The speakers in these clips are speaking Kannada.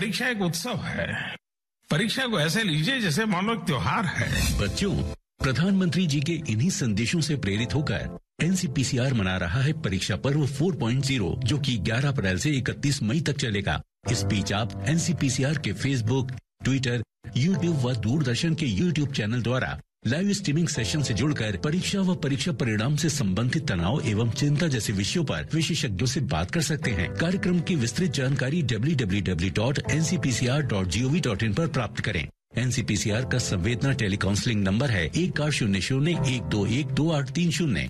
परीक्षा एक उत्सव है परीक्षा को ऐसे लीजिए जैसे मानो एक त्योहार है बच्चों प्रधानमंत्री जी के इन्हीं संदेशों से प्रेरित होकर एनसीपीसीआर मना रहा है परीक्षा पर्व 4.0 जो कि 11 अप्रैल से 31 मई तक चलेगा इस बीच आप एनसीपीसीआर के फेसबुक ट्विटर यूट्यूब व दूरदर्शन के यूट्यूब चैनल द्वारा लाइव स्ट्रीमिंग सेशन से जुड़कर परीक्षा व परीक्षा परिणाम से संबंधित तनाव एवं चिंता जैसे विषयों पर विशेषज्ञों से बात कर सकते हैं कार्यक्रम की विस्तृत जानकारी www.ncpcr.gov.in पर प्राप्त करें एनसीपीसीआर का संवेदना टेली काउंसलिंग नंबर है एक आठ शून्य शून्य एक दो एक दो आठ तीन शून्य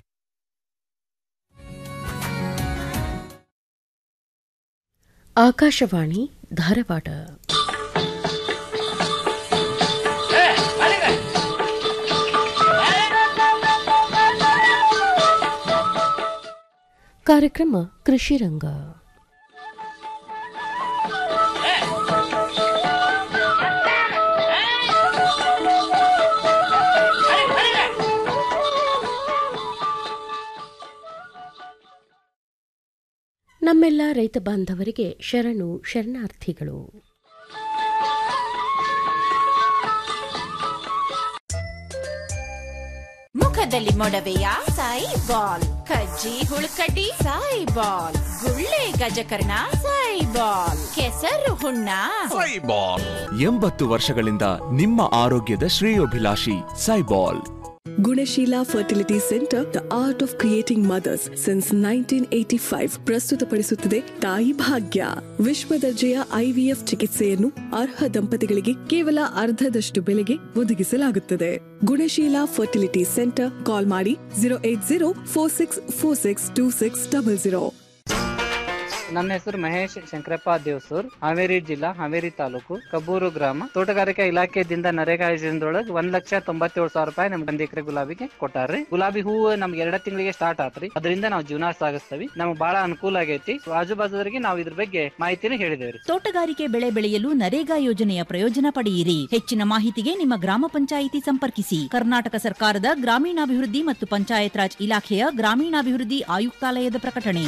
ಆಕಾಶವಾಣಿ ಧಾರವಾಡ ಕಾರ್ಯಕ್ರಮ ಕೃಷಿ ರಂಗ ನಮ್ಮೆಲ್ಲ ರೈತ ಬಾಂಧವರಿಗೆ ಶರಣು ಶರಣಾರ್ಥಿಗಳು ಮುಖದಲ್ಲಿ ಮೊಡವೆಯ ಸಾಯಿ ಬಾಲ್ ಕಜ್ಜಿ ಹುಳುಕಡ್ಡಿ ಸಾಯಿ ಬಾಲ್ ಗುಳ್ಳೆ ಗಜಕರ್ಣ ಸಾಯಿ ಬಾಲ್ ಕೆಸರು ಹುಣ್ಣ ಎಂಬತ್ತು ವರ್ಷಗಳಿಂದ ನಿಮ್ಮ ಆರೋಗ್ಯದ ಶ್ರೇಯೋಭಿಲಾಷಿ ಸೈಬಾಲ್ Gunashila fertility centre the art of creating mothers since nineteen eighty five ಪ್ರಸ್ತುತಪಡಿಸುತ್ತದೆ ತಾಯಿ ಭಾಗ್ಯ ವಿಶ್ವ ದರ್ಜೆಯ ಐವಿಎಫ್ ಚಿಕಿತ್ಸೆಯನ್ನು ಅರ್ಹ ದಂಪತಿಗಳಿಗೆ ಕೇವಲ ಅರ್ಧದಷ್ಟು ಬೆಲೆಗೆ ಒದಗಿಸಲಾಗುತ್ತದೆ ಗುಣಶೀಲ ಫರ್ಟಿಲಿಟಿ ಸೆಂಟರ್ ಕಾಲ್ ಮಾಡಿ zero eight zero four six four six two six double zero ನನ್ನ ಹೆಸರು ಮಹೇಶ್ ಶಂಕರಪ್ಪ ದೇವಸೂರ್ ಹಾವೇರಿ ಜಿಲ್ಲಾ ಹಾವೇರಿ ತಾಲೂಕು ಕಬ್ಬೂರು ಗ್ರಾಮ ತೋಟಗಾರಿಕಾ ಇಲಾಖೆದಿಂದ ನರೇಗಾ ಯೋಜನೆದೊಳಗ ಒಂದ್ ಲಕ್ಷ ತೊಂಬತ್ತೇಳು ಸಾವಿರ ರೂಪಾಯಿ ನಮ್ಗೆ ಒಂದ್ ಎಕರೆ ಗುಲಾಬಿಗೆ ಕೊಟ್ಟಾರ್ರಿ ಗುಲಾಬಿ ಹೂವು ನಮ್ಗೆ ಎರಡ ತಿಂಗಳಿಗೆ ಸ್ಟಾರ್ಟ್ ಆತ್ರಿ ಅದರಿಂದ ನಾವು ಜೀವನ ಸಾಗಿಸ್ತೀವಿ ನಮ್ಗೆ ಬಹಳ ಅನುಕೂಲ ಆಗೈತಿ ಆಜು ಬಾಜುದವರಿಗೆ ನಾವು ಇದ್ರ ಬಗ್ಗೆ ಮಾಹಿತಿನ ಹೇಳಿದೇವ್ರಿ ತೋಟಗಾರಿಕೆ ಬೆಳೆ ಬೆಳೆಯಲು ನರೇಗಾ ಯೋಜನೆಯ ಪ್ರಯೋಜನ ಪಡೆಯಿರಿ ಹೆಚ್ಚಿನ ಮಾಹಿತಿಗೆ ನಿಮ್ಮ ಗ್ರಾಮ ಪಂಚಾಯಿತಿ ಸಂಪರ್ಕಿಸಿ ಕರ್ನಾಟಕ ಸರ್ಕಾರದ ಗ್ರಾಮೀಣಾಭಿವೃದ್ಧಿ ಮತ್ತು ಪಂಚಾಯತ್ ರಾಜ್ ಇಲಾಖೆಯ ಗ್ರಾಮೀಣಾಭಿವೃದ್ಧಿ ಆಯುಕ್ತಾಲಯದ ಪ್ರಕಟಣೆ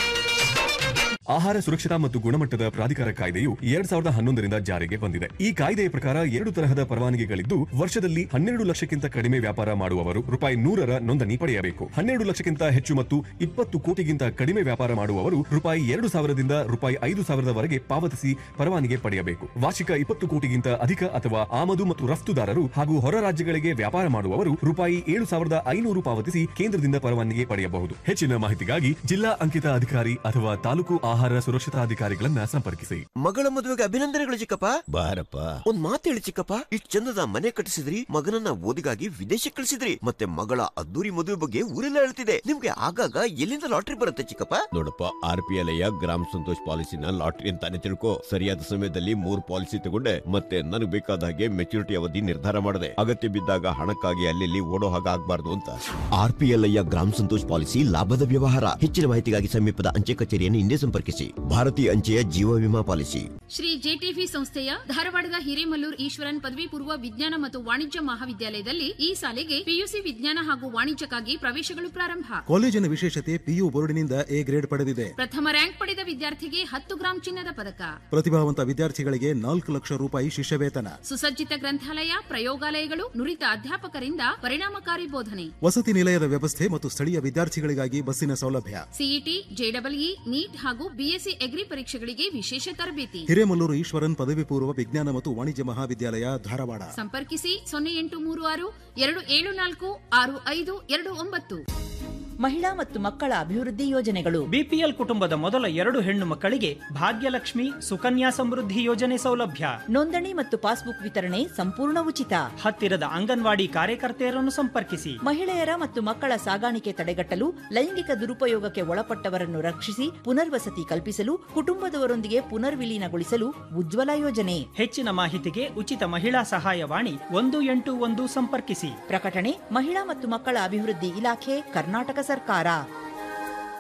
ಆಹಾರ ಸುರಕ್ಷತಾ ಮತ್ತು ಗುಣಮಟ್ಟದ ಪ್ರಾಧಿಕಾರ ಕಾಯ್ದೆಯು ಎರಡ್ ಸಾವಿರದ ಹನ್ನೊಂದರಿಂದ ಜಾರಿಗೆ ಬಂದಿದೆ ಈ ಕಾಯ್ದೆಯ ಪ್ರಕಾರ ಎರಡು ತರಹದ ಪರವಾನಗಿಗಳಿದ್ದು ವರ್ಷದಲ್ಲಿ ಹನ್ನೆರಡು ಲಕ್ಷಕ್ಕಿಂತ ಕಡಿಮೆ ವ್ಯಾಪಾರ ಮಾಡುವವರು ರೂಪಾಯಿ ನೂರರ ನೋಂದಣಿ ಪಡೆಯಬೇಕು ಹನ್ನೆರಡು ಲಕ್ಷಕ್ಕಿಂತ ಹೆಚ್ಚು ಮತ್ತು ಇಪ್ಪತ್ತು ಕೋಟಿಗಿಂತ ಕಡಿಮೆ ವ್ಯಾಪಾರ ಮಾಡುವವರು ರೂಪಾಯಿ ಎರಡು ಸಾವಿರದಿಂದ ರೂಪಾಯಿ ಐದು ಸಾವಿರದವರೆಗೆ ಪಾವತಿಸಿ ಪರವಾನಗಿ ಪಡೆಯಬೇಕು ವಾರ್ಷಿಕ ಇಪ್ಪತ್ತು ಕೋಟಿಗಿಂತ ಅಧಿಕ ಅಥವಾ ಆಮದು ಮತ್ತು ರಫ್ತುದಾರರು ಹಾಗೂ ಹೊರ ರಾಜ್ಯಗಳಿಗೆ ವ್ಯಾಪಾರ ಮಾಡುವವರು ರೂಪಾಯಿ ಏಳು ಸಾವಿರದ ಐನೂರು ಪಾವತಿಸಿ ಕೇಂದ್ರದಿಂದ ಪರವಾನಗಿ ಪಡೆಯಬಹುದು ಹೆಚ್ಚಿನ ಮಾಹಿತಿಗಾಗಿ ಜಿಲ್ಲಾ ಅಂಕಿತ ಅಧಿಕಾರಿ ಅಥವಾ ತಾಲೂಕು ಆಹಾರ ಸುರಕ್ಷತಾ ಅಧಿಕಾರಿಗಳನ್ನ ಸಂಪರ್ಕಿಸಿ ಮಗಳ ಮದುವೆಗೆ ಅಭಿನಂದನೆಗಳು ಚಿಕ್ಕಪ್ಪ ಬಾರಪ್ಪ ಒಂದ್ ಮಾತು ಹೇಳಿ ಚಿಕ್ಕಪ್ಪ ಇಷ್ಟ್ ಚಂದದ ಮನೆ ಕಟ್ಟಿಸಿದ್ರಿ ಮಗನನ್ನ ಓದಿಗಾಗಿ ವಿದೇಶಕ್ಕೆ ಕಳಿಸಿದ್ರಿ ಮತ್ತೆ ಮಗಳ ಅದ್ದೂರಿ ಮದುವೆ ಬಗ್ಗೆ ಊರೆಲ್ಲ ಹೇಳ್ತಿದೆ ನಿಮ್ಗೆ ಆಗಾಗ ಎಲ್ಲಿಂದ ಲಾಟ್ರಿ ಬರುತ್ತೆ ಚಿಕ್ಕಪ್ಪ ನೋಡಪ್ಪ ಆರ್ ಪಿ ಎಲ್ ಗ್ರಾಮ ಸಂತೋಷ್ ಪಾಲಿಸಿನ ಲಾಟ್ರಿ ಅಂತಾನೆ ತಿಳ್ಕೊ ಸರಿಯಾದ ಸಮಯದಲ್ಲಿ ಮೂರ್ ಪಾಲಿಸಿ ತಗೊಂಡೆ ಮತ್ತೆ ನನಗೆ ಬೇಕಾದ ಹಾಗೆ ಮೆಚುರಿಟಿ ಅವಧಿ ನಿರ್ಧಾರ ಮಾಡಿದೆ ಅಗತ್ಯ ಬಿದ್ದಾಗ ಹಣಕ್ಕಾಗಿ ಅಲ್ಲಿ ಓಡೋ ಹಾಗೆ ಆಗ್ಬಾರ್ದು ಅಂತ ಆರ್ ಪಿ ಎಲ್ ಗ್ರಾಮ ಸಂತೋಷ್ ಪಾಲಿಸಿ ಲಾಭದ ವ್ಯವಹಾರ ಹೆಚ್ಚಿನ ಮಾಹಿತಿಗಾಗಿ ಸಮೀಪದ ಅಂಚೆ ಕಚೇರಿಯನ್ನು ಹಿಂದೆ ಸಂಪರ್ಕಿಸಿ ಭಾರತೀಯ ಅಂಚೆಯ ಜೀವ ವಿಮಾ ಪಾಲಿಸಿ ಶ್ರೀ ಜೆಟಿವಿ ಸಂಸ್ಥೆಯ ಧಾರವಾಡದ ಹಿರೇಮಲ್ಲೂರ್ ಈಶ್ವರನ್ ಪದವಿ ಪೂರ್ವ ವಿಜ್ಞಾನ ಮತ್ತು ವಾಣಿಜ್ಯ ಮಹಾವಿದ್ಯಾಲಯದಲ್ಲಿ ಈ ಸಾಲಿಗೆ ಪಿಯುಸಿ ವಿಜ್ಞಾನ ಹಾಗೂ ವಾಣಿಜ್ಯಕ್ಕಾಗಿ ಪ್ರವೇಶಗಳು ಪ್ರಾರಂಭ ಕಾಲೇಜಿನ ವಿಶೇಷತೆ ಪಿಯು ಬೋರ್ಡಿನಿಂದ ಎ ಗ್ರೇಡ್ ಪಡೆದಿದೆ ಪ್ರಥಮ ರ್ಯಾಂಕ್ ಪಡೆದ ವಿದ್ಯಾರ್ಥಿಗೆ ಹತ್ತು ಗ್ರಾಂ ಚಿನ್ನದ ಪದಕ ಪ್ರತಿಭಾವಂತ ವಿದ್ಯಾರ್ಥಿಗಳಿಗೆ ನಾಲ್ಕು ಲಕ್ಷ ರೂಪಾಯಿ ಶಿಷ್ಯ ವೇತನ ಸುಸಜ್ಜಿತ ಗ್ರಂಥಾಲಯ ಪ್ರಯೋಗಾಲಯಗಳು ನುರಿತ ಅಧ್ಯಾಪಕರಿಂದ ಪರಿಣಾಮಕಾರಿ ಬೋಧನೆ ವಸತಿ ನಿಲಯದ ವ್ಯವಸ್ಥೆ ಮತ್ತು ಸ್ಥಳೀಯ ವಿದ್ಯಾರ್ಥಿಗಳಿಗಾಗಿ ಬಸ್ಸಿನ ಸೌಲಭ್ಯ ಸಿಇಟಿ ಜೆಡಬ್ಲ್ಇ ನೀಟ್ ಹಾಗೂ ಬಿಎಸ್ಸಿ ಎಗ್ರಿ ಪರೀಕ್ಷೆಗಳಿಗೆ ವಿಶೇಷ ತರಬೇತಿ ಹಿರೇಮಲ್ಲೂರು ಈಶ್ವರನ್ ಪದವಿ ಪೂರ್ವ ವಿಜ್ಞಾನ ಮತ್ತು ವಾಣಿಜ್ಯ ಮಹಾವಿದ್ಯಾಲಯ ಧಾರವಾಡ ಸಂಪರ್ಕಿಸಿ ಸೊನ್ನೆ ಎಂಟು ಮೂರು ಆರು ಎರಡು ಏಳು ನಾಲ್ಕು ಆರು ಐದು ಎರಡು ಒಂಬತ್ತು ಮಹಿಳಾ ಮತ್ತು ಮಕ್ಕಳ ಅಭಿವೃದ್ಧಿ ಯೋಜನೆಗಳು ಬಿಪಿಎಲ್ ಕುಟುಂಬದ ಮೊದಲ ಎರಡು ಹೆಣ್ಣು ಮಕ್ಕಳಿಗೆ ಭಾಗ್ಯಲಕ್ಷ್ಮಿ ಸುಕನ್ಯಾ ಸಮೃದ್ಧಿ ಯೋಜನೆ ಸೌಲಭ್ಯ ನೋಂದಣಿ ಮತ್ತು ಪಾಸ್ಬುಕ್ ವಿತರಣೆ ಸಂಪೂರ್ಣ ಉಚಿತ ಹತ್ತಿರದ ಅಂಗನವಾಡಿ ಕಾರ್ಯಕರ್ತೆಯರನ್ನು ಸಂಪರ್ಕಿಸಿ ಮಹಿಳೆಯರ ಮತ್ತು ಮಕ್ಕಳ ಸಾಗಾಣಿಕೆ ತಡೆಗಟ್ಟಲು ಲೈಂಗಿಕ ದುರುಪಯೋಗಕ್ಕೆ ಒಳಪಟ್ಟವರನ್ನು ರಕ್ಷಿಸಿ ಪುನರ್ವಸತಿ ಕಲ್ಪಿಸಲು ಕುಟುಂಬದವರೊಂದಿಗೆ ಪುನರ್ವಿಲೀನಗೊಳಿಸಲು ಉಜ್ವಲ ಯೋಜನೆ ಹೆಚ್ಚಿನ ಮಾಹಿತಿಗೆ ಉಚಿತ ಮಹಿಳಾ ಸಹಾಯವಾಣಿ ಒಂದು ಎಂಟು ಒಂದು ಸಂಪರ್ಕಿಸಿ ಪ್ರಕಟಣೆ ಮಹಿಳಾ ಮತ್ತು ಮಕ್ಕಳ ಅಭಿವೃದ್ಧಿ ಇಲಾಖೆ ಕರ್ನಾಟಕ ಸರ್ಕಾರ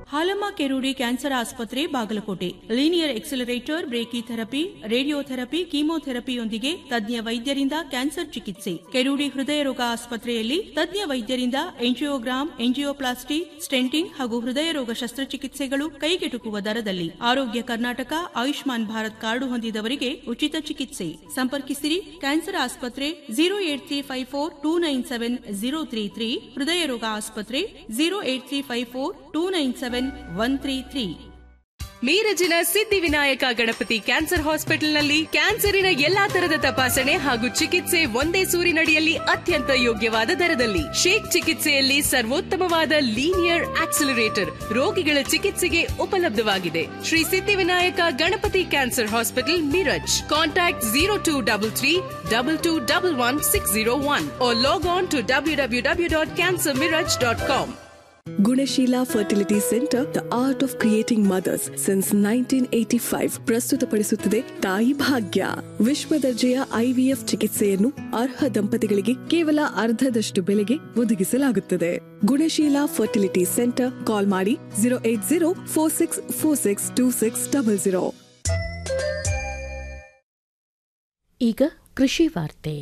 ಹಾಲಮ್ಮ ಕೆರೂಡಿ ಕ್ಯಾನ್ಸರ್ ಆಸ್ಪತ್ರೆ Bagalkot linear accelerator brachy therapy radiotherapy ಕೀಮೋಥೆರಪಿಯೊಂದಿಗೆ ತಜ್ಞ ವೈದ್ಯರಿಂದ ಕ್ಯಾನ್ಸರ್ ಚಿಕಿತ್ಸೆ ಕೆರೂಡಿ ಹೃದಯ ರೋಗ ಆಸ್ಪತ್ರೆಯಲ್ಲಿ ತಜ್ಞ ವೈದ್ಯರಿಂದ ಎಂಜಿಯೋಗ್ರಾಮ್ ಎಂಜಿಯೋಪ್ಲಾಸ್ಟಿ ಸ್ಟೆಂಟಿಂಗ್ ಹಾಗೂ ಹೃದಯ ರೋಗ ಶಸ್ತ್ರಚಿಕಿತ್ಸೆಗಳು ಕೈಗೆಟುಕುವ ದರದಲ್ಲಿ ಆರೋಗ್ಯ ಕರ್ನಾಟಕ ಆಯುಷ್ಮಾನ್ ಭಾರತ್ ಕಾರ್ಡು ಹೊಂದಿದವರಿಗೆ ಉಚಿತ ಚಿಕಿತ್ಸೆ ಸಂಪರ್ಕಿಸಿರಿ ಕ್ಯಾನ್ಸರ್ ಆಸ್ಪತ್ರೆ zero eight three five four two nine seven zero three three ಹೃದಯ ರೋಗ ಆಸ್ಪತ್ರೆ zero eight three five four two nine seven one three three ಮೀರಜಿನ ಸಿದ್ಧಿವಿನಾಯಕ ಗಣಪತಿ ಕ್ಯಾನ್ಸರ್ ಹಾಸ್ಪಿಟಲ್ನಲ್ಲಿ ಕ್ಯಾನ್ಸರಿನ ಎಲ್ಲಾ ತರದ ತಪಾಸಣೆ ಹಾಗೂ ಚಿಕಿತ್ಸೆ ಒಂದೇ ಸೂರಿನಡಿಯಲ್ಲಿ ಅತ್ಯಂತ ಯೋಗ್ಯವಾದ ದರದಲ್ಲಿ ಶೇಕ್ ಚಿಕಿತ್ಸೆಯಲ್ಲಿ ಸರ್ವೋತ್ತಮವಾದ ಲೀನಿಯರ್ ಆಕ್ಸಿಲರೇಟರ್ ರೋಗಿಗಳ ಚಿಕಿತ್ಸೆಗೆ ಉಪಲಬ್ಧವಾಗಿದೆ Shri Siddhivinayak Ganapati cancer hospital Miraj contact zero two double three double two double one six zero one log on to W W W dot cancer Miraj dot com Gunashila fertility centre the art of creating mothers since nineteen eighty five ಪ್ರಸ್ತುತಪಡಿಸುತ್ತದೆ ತಾಯಿ ಭಾಗ್ಯ ವಿಶ್ವ ದರ್ಜೆಯ ಐವಿಎಫ್ ಚಿಕಿತ್ಸೆಯನ್ನು ಅರ್ಹ ದಂಪತಿಗಳಿಗೆ ಕೇವಲ ಅರ್ಧದಷ್ಟು ಬೆಲೆಗೆ ಒದಗಿಸಲಾಗುತ್ತದೆ ಗುಣಶೀಲ ಫರ್ಟಿಲಿಟಿ ಸೆಂಟರ್ ಕಾಲ್ ಮಾಡಿ zero eight zero four six four six two six double zero ಈಗ ಕೃಷಿ ವಾರ್ತೆ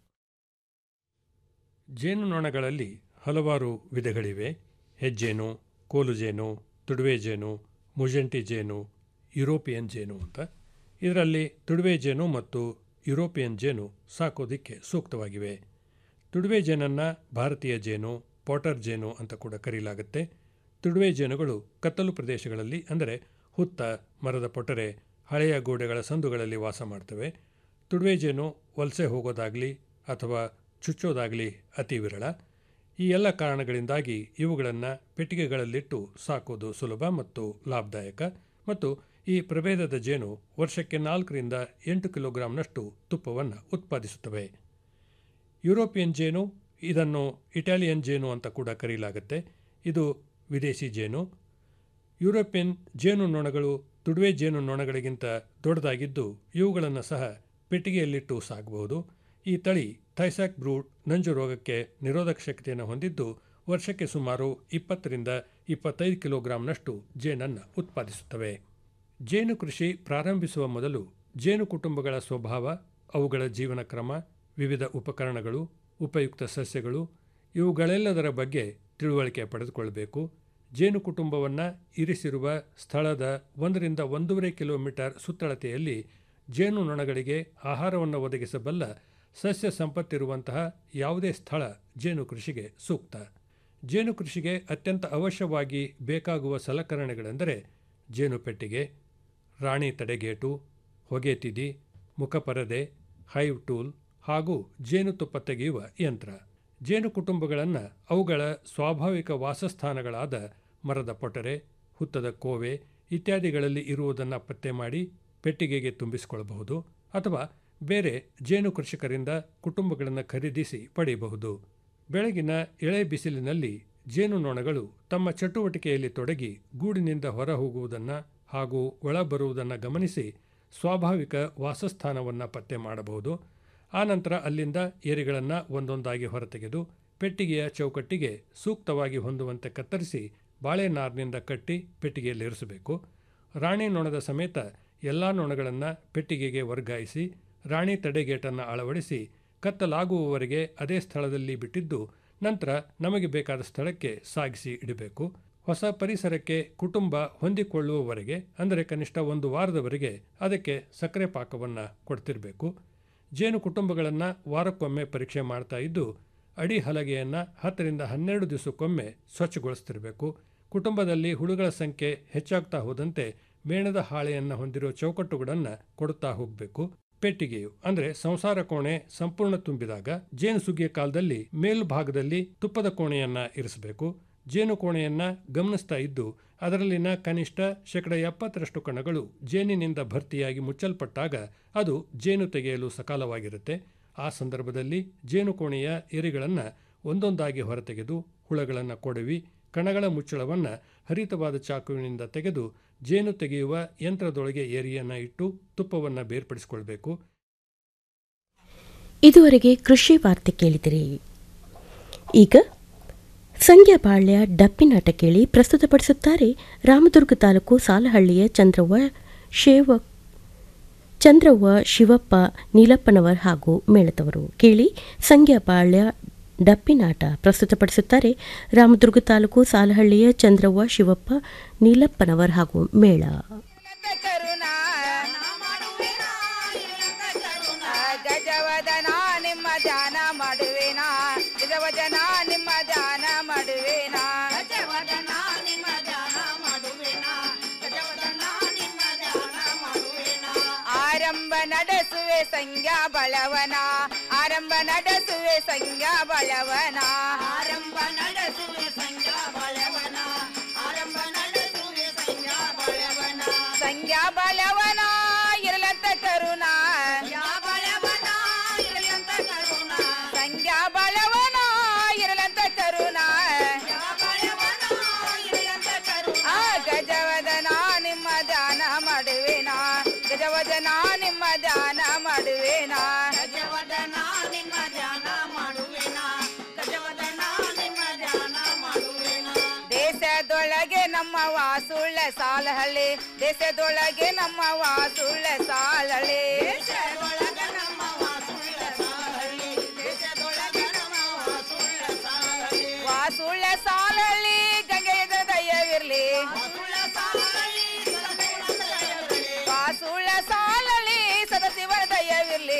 ಜೇನುನೊಣಗಳಲ್ಲಿ ಹಲವಾರು ವಿಧಗಳಿವೆ ಹೆಜ್ಜೇನು ಕೋಲುಜೇನು ತುಡುವೆ ಜೇನು ಮುಜೆಂಟಿ ಜೇನು ಯುರೋಪಿಯನ್ ಜೇನು ಅಂತ ಇದರಲ್ಲಿ ತುಡುವೆ ಜೇನು ಮತ್ತು ಯುರೋಪಿಯನ್ ಜೇನು ಸಾಕೋದಿಕ್ಕೆ ಸೂಕ್ತವಾಗಿವೆ ತುಡುವೆ ಜೇನನ್ನು ಭಾರತೀಯ ಜೇನು ಪಾಟರ್ ಜೇನು ಅಂತ ಕೂಡ ಕರೆಯಲಾಗುತ್ತೆ ತುಡುವೆ ಜೇನುಗಳು ಕತ್ತಲು ಪ್ರದೇಶಗಳಲ್ಲಿ ಅಂದರೆ ಹುತ್ತ ಮರದ ಪೊಟರೆ ಹಳೆಯ ಗೋಡೆಗಳ ಸಂದುಗಳಲ್ಲಿ ವಾಸ ಮಾಡ್ತವೆ ತುಡುವೆ ಜೇನು ವಲಸೆ ಹೋಗೋದಾಗಲಿ ಅಥವಾ ಚುಚ್ಚೋದಾಗಲಿ ಅತಿ ವಿರಳ ಈ ಎಲ್ಲ ಕಾರಣಗಳಿಂದಾಗಿ ಇವುಗಳನ್ನು ಪೆಟ್ಟಿಗೆಗಳಲ್ಲಿಟ್ಟು ಸಾಕೋದು ಸುಲಭ ಮತ್ತು ಲಾಭದಾಯಕ ಮತ್ತು ಈ ಪ್ರಭೇದದ ಜೇನು ವರ್ಷಕ್ಕೆ ನಾಲ್ಕರಿಂದ ಎಂಟು ಕಿಲೋಗ್ರಾಂನಷ್ಟು ತುಪ್ಪವನ್ನು ಉತ್ಪಾದಿಸುತ್ತವೆ ಯುರೋಪಿಯನ್ ಜೇನು ಇದನ್ನು ಇಟಾಲಿಯನ್ ಜೇನು ಅಂತ ಕೂಡ ಕರೆಯಲಾಗುತ್ತೆ ಇದು ವಿದೇಶಿ ಜೇನು ಯುರೋಪಿಯನ್ ಜೇನು ನೊಣಗಳು ತುಡುವೆ ಜೇನು ನೊಣಗಳಿಗಿಂತ ದೊಡ್ಡದಾಗಿದ್ದು ಇವುಗಳನ್ನು ಸಹ ಪೆಟ್ಟಿಗೆಯಲ್ಲಿಟ್ಟು ಸಾಕಬಹುದು ಈ ತಳಿ ಥೈಸಾಕ್ ಬ್ರೂಡ್ ನಂಜು ರೋಗಕ್ಕೆ ನಿರೋಧಕ ಶಕ್ತಿಯನ್ನು ಹೊಂದಿದ್ದು ವರ್ಷಕ್ಕೆ ಸುಮಾರು ಇಪ್ಪತ್ತರಿಂದ ಇಪ್ಪತ್ತೈದು ಕಿಲೋಗ್ರಾಂನಷ್ಟು ಜೇನನ್ನು ಉತ್ಪಾದಿಸುತ್ತವೆ ಜೇನು ಕೃಷಿ ಪ್ರಾರಂಭಿಸುವ ಮೊದಲು ಜೇನು ಕುಟುಂಬಗಳ ಸ್ವಭಾವ ಅವುಗಳ ಜೀವನ ಕ್ರಮ ವಿವಿಧ ಉಪಕರಣಗಳು ಉಪಯುಕ್ತ ಸಸ್ಯಗಳು ಇವುಗಳೆಲ್ಲದರ ಬಗ್ಗೆ ತಿಳುವಳಿಕೆ ಪಡೆದುಕೊಳ್ಳಬೇಕು ಜೇನು ಕುಟುಂಬವನ್ನು ಇರಿಸಿರುವ ಸ್ಥಳದ ಒಂದರಿಂದ ಒಂದೂವರೆ ಕಿಲೋಮೀಟರ್ ಸುತ್ತಳತೆಯಲ್ಲಿ ಜೇನು ನೊಣಗಳಿಗೆ ಆಹಾರವನ್ನು ಒದಗಿಸಬಲ್ಲ ಸಸ್ಯ ಸಂಪತ್ತಿರುವಂತಹ ಯಾವುದೇ ಸ್ಥಳ ಜೇನು ಕೃಷಿಗೆ ಸೂಕ್ತ ಜೇನು ಕೃಷಿಗೆ ಅತ್ಯಂತ ಅವಶ್ಯವಾಗಿ ಬೇಕಾಗುವ ಸಲಕರಣೆಗಳೆಂದರೆ ಜೇನು ಪೆಟ್ಟಿಗೆ ರಾಣಿ ತಡೆಗೇಟು ಹೊಗೆ ತಿದಿ ಮುಖಪರದೆ ಹೈವ್ ಟೂಲ್ ಹಾಗೂ ಜೇನುತುಪ್ಪ ತೆಗೆಯುವ ಯಂತ್ರ ಜೇನು ಕುಟುಂಬಗಳನ್ನು ಅವುಗಳ ಸ್ವಾಭಾವಿಕ ವಾಸಸ್ಥಾನಗಳಾದ ಮರದ ಪೊಟರೆ ಹುತ್ತದ ಕೋವೆ ಇತ್ಯಾದಿಗಳಲ್ಲಿ ಇರುವುದನ್ನು ಪತ್ತೆ ಮಾಡಿ ಪೆಟ್ಟಿಗೆಗೆ ತುಂಬಿಸಿಕೊಳ್ಳಬಹುದು ಅಥವಾ ಬೇರೆ ಜೇನು ಕೃಷಿಕರಿಂದ ಕುಟುಂಬಗಳನ್ನು ಖರೀದಿಸಿ ಪಡೆಯಬಹುದು ಬೆಳಗಿನ ಎಳೆ ಬಿಸಿಲಿನಲ್ಲಿ ಜೇನು ನೊಣಗಳು ತಮ್ಮ ಚಟುವಟಿಕೆಯಲ್ಲಿ ತೊಡಗಿ ಗೂಡಿನಿಂದ ಹೊರ ಹೋಗುವುದನ್ನು ಹಾಗೂ ಒಳ ಬರುವುದನ್ನು ಗಮನಿಸಿ ಸ್ವಾಭಾವಿಕ ವಾಸಸ್ಥಾನವನ್ನು ಪತ್ತೆ ಮಾಡಬಹುದು ಆನಂತರ ಅಲ್ಲಿಂದ ಏರಿಗಳನ್ನು ಒಂದೊಂದಾಗಿ ಹೊರತೆಗೆದು ಪೆಟ್ಟಿಗೆಯ ಚೌಕಟ್ಟಿಗೆ ಸೂಕ್ತವಾಗಿ ಹೊಂದುವಂತೆ ಕತ್ತರಿಸಿ ಬಾಳೆನಾರಿನಿಂದ ಕಟ್ಟಿ ಪೆಟ್ಟಿಗೆಯಲ್ಲಿ ಇರಿಸಬೇಕು ರಾಣಿ ನೊಣದ ಸಮೇತ ಎಲ್ಲ ನೊಣಗಳನ್ನು ಪೆಟ್ಟಿಗೆಗೆ ವರ್ಗಾಯಿಸಿ ರಾಣಿ ತಡೆಗೇಟನ್ನು ಅಳವಡಿಸಿ ಕತ್ತಲಾಗುವವರೆಗೆ ಅದೇ ಸ್ಥಳದಲ್ಲಿ ಬಿಟ್ಟಿದ್ದು ನಂತರ ನಮಗೆ ಬೇಕಾದ ಸ್ಥಳಕ್ಕೆ ಸಾಗಿಸಿ ಇಡಬೇಕು ಹೊಸ ಪರಿಸರಕ್ಕೆ ಕುಟುಂಬ ಹೊಂದಿಕೊಳ್ಳುವವರೆಗೆ ಅಂದರೆ ಕನಿಷ್ಠ ಒಂದು ವಾರದವರೆಗೆ ಅದಕ್ಕೆ ಸಕ್ಕರೆ ಪಾಕವನ್ನು ಕೊಡ್ತಿರಬೇಕು ಜೇನು ಕುಟುಂಬಗಳನ್ನು ವಾರಕ್ಕೊಮ್ಮೆ ಪರೀಕ್ಷೆ ಮಾಡ್ತಾ ಇದ್ದು ಅಡಿ ಹಲಗೆಯನ್ನು ಹತ್ತರಿಂದ ಹನ್ನೆರಡು ದಿವಸಕ್ಕೊಮ್ಮೆ ಸ್ವಚ್ಛಗೊಳಿಸ್ತಿರಬೇಕು ಕುಟುಂಬದಲ್ಲಿ ಹುಳುಗಳ ಸಂಖ್ಯೆ ಹೆಚ್ಚಾಗ್ತಾ ಹೋದಂತೆ ಮೇಣದ ಹಾಳೆಯನ್ನು ಹೊಂದಿರೋ ಚೌಕಟ್ಟುಗಳನ್ನು ಕೊಡುತ್ತಾ ಹೋಗಬೇಕು ಪೆಟ್ಟಿಗೆಯು ಅಂದರೆ ಸಂಸಾರ ಕೋಣೆ ಸಂಪೂರ್ಣ ತುಂಬಿದಾಗ ಜೇನು ಸುಗ್ಗಿಯ ಕಾಲದಲ್ಲಿ ಮೇಲ್ಭಾಗದಲ್ಲಿ ತುಪ್ಪದ ಕೋಣೆಯನ್ನ ಇರಿಸಬೇಕು ಜೇನು ಕೋಣೆಯನ್ನ ಗಮನಿಸ್ತಾ ಇದ್ದು ಅದರಲ್ಲಿನ ಕನಿಷ್ಠ ಶೇಕಡ ಎಪ್ಪತ್ತರಷ್ಟು ಕಣಗಳು ಜೇನಿನಿಂದ ಭರ್ತಿಯಾಗಿ ಮುಚ್ಚಲ್ಪಟ್ಟಾಗ ಅದು ಜೇನು ತೆಗೆಯಲು ಸಕಾಲವಾಗಿರುತ್ತೆ ಆ ಸಂದರ್ಭದಲ್ಲಿ ಜೇನು ಕೋಣೆಯ ಎರಿಗಳನ್ನು ಒಂದೊಂದಾಗಿ ಹೊರತೆಗೆದು ಹುಳಗಳನ್ನು ಕೊಡವಿ ಕಣಗಳ ಮುಚ್ಚಳವನ್ನು ಹರಿತವಾದ ಚಾಕುವಿನಿಂದ ತೆಗೆದು ಜೇನು ತೆಗೆಯುವ ಯಂತ್ರದೊಳಗೆ ಏರಿಯನ್ನು ಇಟ್ಟು ತುಪ್ಪವನ್ನು ಬೇರ್ಪಡಿಸಿಕೊಳ್ಬೇಕು ಇದುವರೆಗೆ ಕೃಷಿ ವಾರ್ತೆ ಕೇಳಿದಿರಿ ಈಗ ಸಂಖ್ಯಾ ಬಾಳ್ಯ ಡಪ್ಪಿನಾಟ ಕೇಳಿ ಪ್ರಸ್ತುತಪಡಿಸುತ್ತಾರೆ ರಾಮದುರ್ಗ ತಾಲೂಕು ಸಾಲಹಳ್ಳಿಯ ಚಂದ್ರವ್ವ ಶೇವ ಚಂದ್ರವ್ವ ಶಿವಪ್ಪ ನೀಲಪ್ಪನವರ್ ಹಾಗೂ ಮೇಳದವರು ಕೇಳಿ ಸಂಖ್ಯಾ ಬಾಳ್ಯ ಡಪ್ಪಿನಾಟ ಪ್ರಸ್ತುತಪಡಿಸುತ್ತಾರೆ ರಾಮದುರ್ಗ ತಾಲೂಕು ಸಾಲಹಳ್ಳಿಯ ಚಂದ್ರವ್ವ ಶಿವಪ್ಪ ನೀಲಪ್ಪನವರ್ ಹಾಗೂ ಮೇಳ ಗಜವದನ ನಿಮ್ಮ ಧ್ಯಾನ ಮಾಡುವೇನ ಗಜವದನ ನಿಮ್ಮ ಧ್ಯಾನ ಮಾಡುವೇನ ಗಜವದನ ನಿಮ್ಮ ಧ್ಯಾನ ಮಾಡುವೇನ ಗಜವದನ ನಿಮ್ಮ ಧ್ಯಾನ ಮಾಡುವೇನ ಆರಂಭ ನಡೆಸುವೆ ಸಂಜ್ಞಾ ಬಳವನ ಆರಂಭ ನಡೆಸುವೆ ಸಂಜ್ಞಾ ಬಳವನ ಆರಂಭ ನಡೆಸುವೆ ಸಂಜ್ಞಾ ಬಳವನ ಆರಂಭ ನಡೆಸುವೆ ಸಂಜ್ಞಾ ಬಳವನ ಸಂಜ್ಞಾ ಬಳವನ ಇರಲಂತ ಕರುಣ ಸಂಜ್ಞಾ ಬಳವನ ಇರಲಂತ ಕರುಣ ಆ ಗಜವದನ ನಿಮ್ಮ ಧ್ಯಾನ ಮಾಡುವೇನ ಗಜವದನ ನಿಮ್ಮ ಧ್ಯಾನ ಮಾಡುವೇನ ಗಜವದನ ನಿಮ್ಮ ಧ್ಯಾನ ಮಾಡುವೇನ ಗಜವದನ ನಿಮ್ಮ ಧ್ಯಾನ ಮಾಡುವೇನ ದೇಶದೊಳಗೆ ನಮ್ಮ ವಾಸುಳ್ಳ ಸಾಲಹಳ್ಳಿ ದೇಶದೊಳಗೆ ನಮ್ಮ ವಾಸುಳ್ಳ ಸಾಲಹಳ್ಳಿ ದೇಶದೊಳಗೆ ನಮ್ಮ ವಾಸುಳ್ಳ ಸಾಲಹಳ್ಳಿ ದೇಶದೊಳಗೆ ನಮ್ಮ ವಾಸುಳ್ಳ ಸಾಲಹಳ್ಳಿ ವಾಸುಳ್ಳ ಸಾಲಹಳ್ಳಿ ಗಂಗೆಯದ ದಯವಿರ್ಲಿ ವಾಸುಳ್ಳ ಸಾಲಹಳ್ಳಿ ಸದಶಿವನ ದಯವಿರ್ಲಿ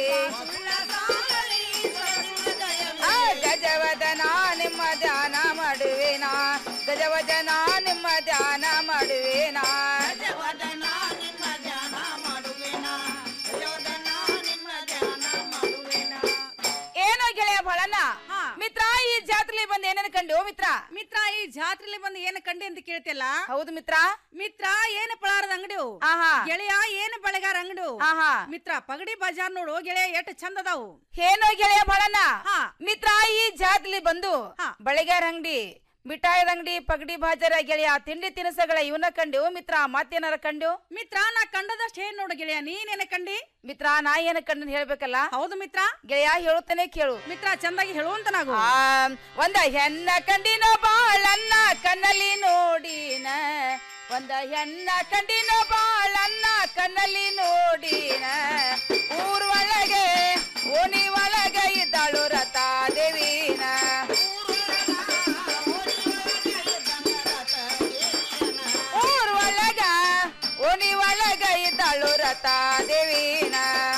ಆ ಗಜವದನ ನಿಮ್ಮ ಧ್ಯಾನ ಮಾಡುವೇನ ಗಜವದನ ನಿಮ್ಮ ಧ್ಯಾನ ಮಾಡುವೇನ ಗಜವದನ ನಿಮ್ಮ ಧ್ಯಾನ ಮಾಡುವೇನ ಗಜವದನ ನಿಮ್ಮ ಧ್ಯಾನ ಮಾಡುವೇನ ಏನೋ ಗೆಳೆಯ ಬಳನ ಮಿತ್ರ ಈ ಜಾತ್ರೆಲಿ ಬಂದು ಏನೇನು ಕಂಡು ಮಿತ್ರ ಮಿತ್ರ ಈ ಜಾತ್ರೆಲಿ ಬಂದು ಏನ್ ಕಂಡಿ ಅಂತ ಕೇಳ್ತಿಲ್ಲ ಹೌದು ಮಿತ್ರ ಮಿತ್ರ ಏನು ಪಳಾರದ ಅಂಗಡಿ ಆಹಾ. ಗೆಳೆಯ ಏನು ಬೆಳೆಗಾರ ಅಂಗಡಿ ಆಹಾ. ಮಿತ್ರ ಪಗಡಿ ಬಜಾರ್ ನೋಡು ಗೆಳೆಯ ಎಷ್ಟು ಚಂದ ಅದಾವು ಏನೋ ಗೆಳೆಯ ಬಳನ ಮಿತ್ರ ಈ ಜಾತ್ಲಿ ಬಂದು ಬಳೆಗಾರ ಅಂಗಡಿ ಮಿಠಾಯಿದ ಅಂಗಡಿ ಪಗಡಿ ಬಾಜಾರ ಗೆಳೆಯ ತಿಂಡಿ ತಿನಿಸುಗಳ ಇವನ್ನ ಕಂಡು ಮಿತ್ರ ಮತ್ತೇನಾರ ಕಂಡು ಮಿತ್ರ ನಾ ಕಂಡದಷ್ಟು ಏನ್ ನೋಡು ಗೆಳೆಯ ನೀನೇನ ಕಂಡಿ ಮಿತ್ರ ನಾ ಏನ ಕಂಡು ಹೇಳ್ಬೇಕಲ್ಲ ಹೌದು ಮಿತ್ರ ಗೆಳೆಯ ಹೇಳುತ್ತಾನೆ ಕೇಳು ಮಿತ್ರ ಚಂದಾಗಿ ಹೇಳುವಂತ ನಾವು ಆ, ಒಂದ ಹೆಣ್ಣ ಕಂಡಿನೋ ಬಾಳನ್ನ ಕಣ್ಣಲ್ಲಿ ನೋಡಿನ ಒಂದ ಹೆಣ್ಣ ಕಂಡಿನೋ ಬಾಳನ್ನ ಕಣ್ಣಲ್ಲಿ ನೋಡಿನ ಊರ್ ಒಳಗೆ ಓಣಿ ಒಳಗೆ ಇದ್ದಾಳು ರತಾ ದೇವಿನ ಊರ್ ಒಳಗ ಓಣಿ ಒಳಗ ಇದ್ದಾಳು ರತಾ ದೇವಿನ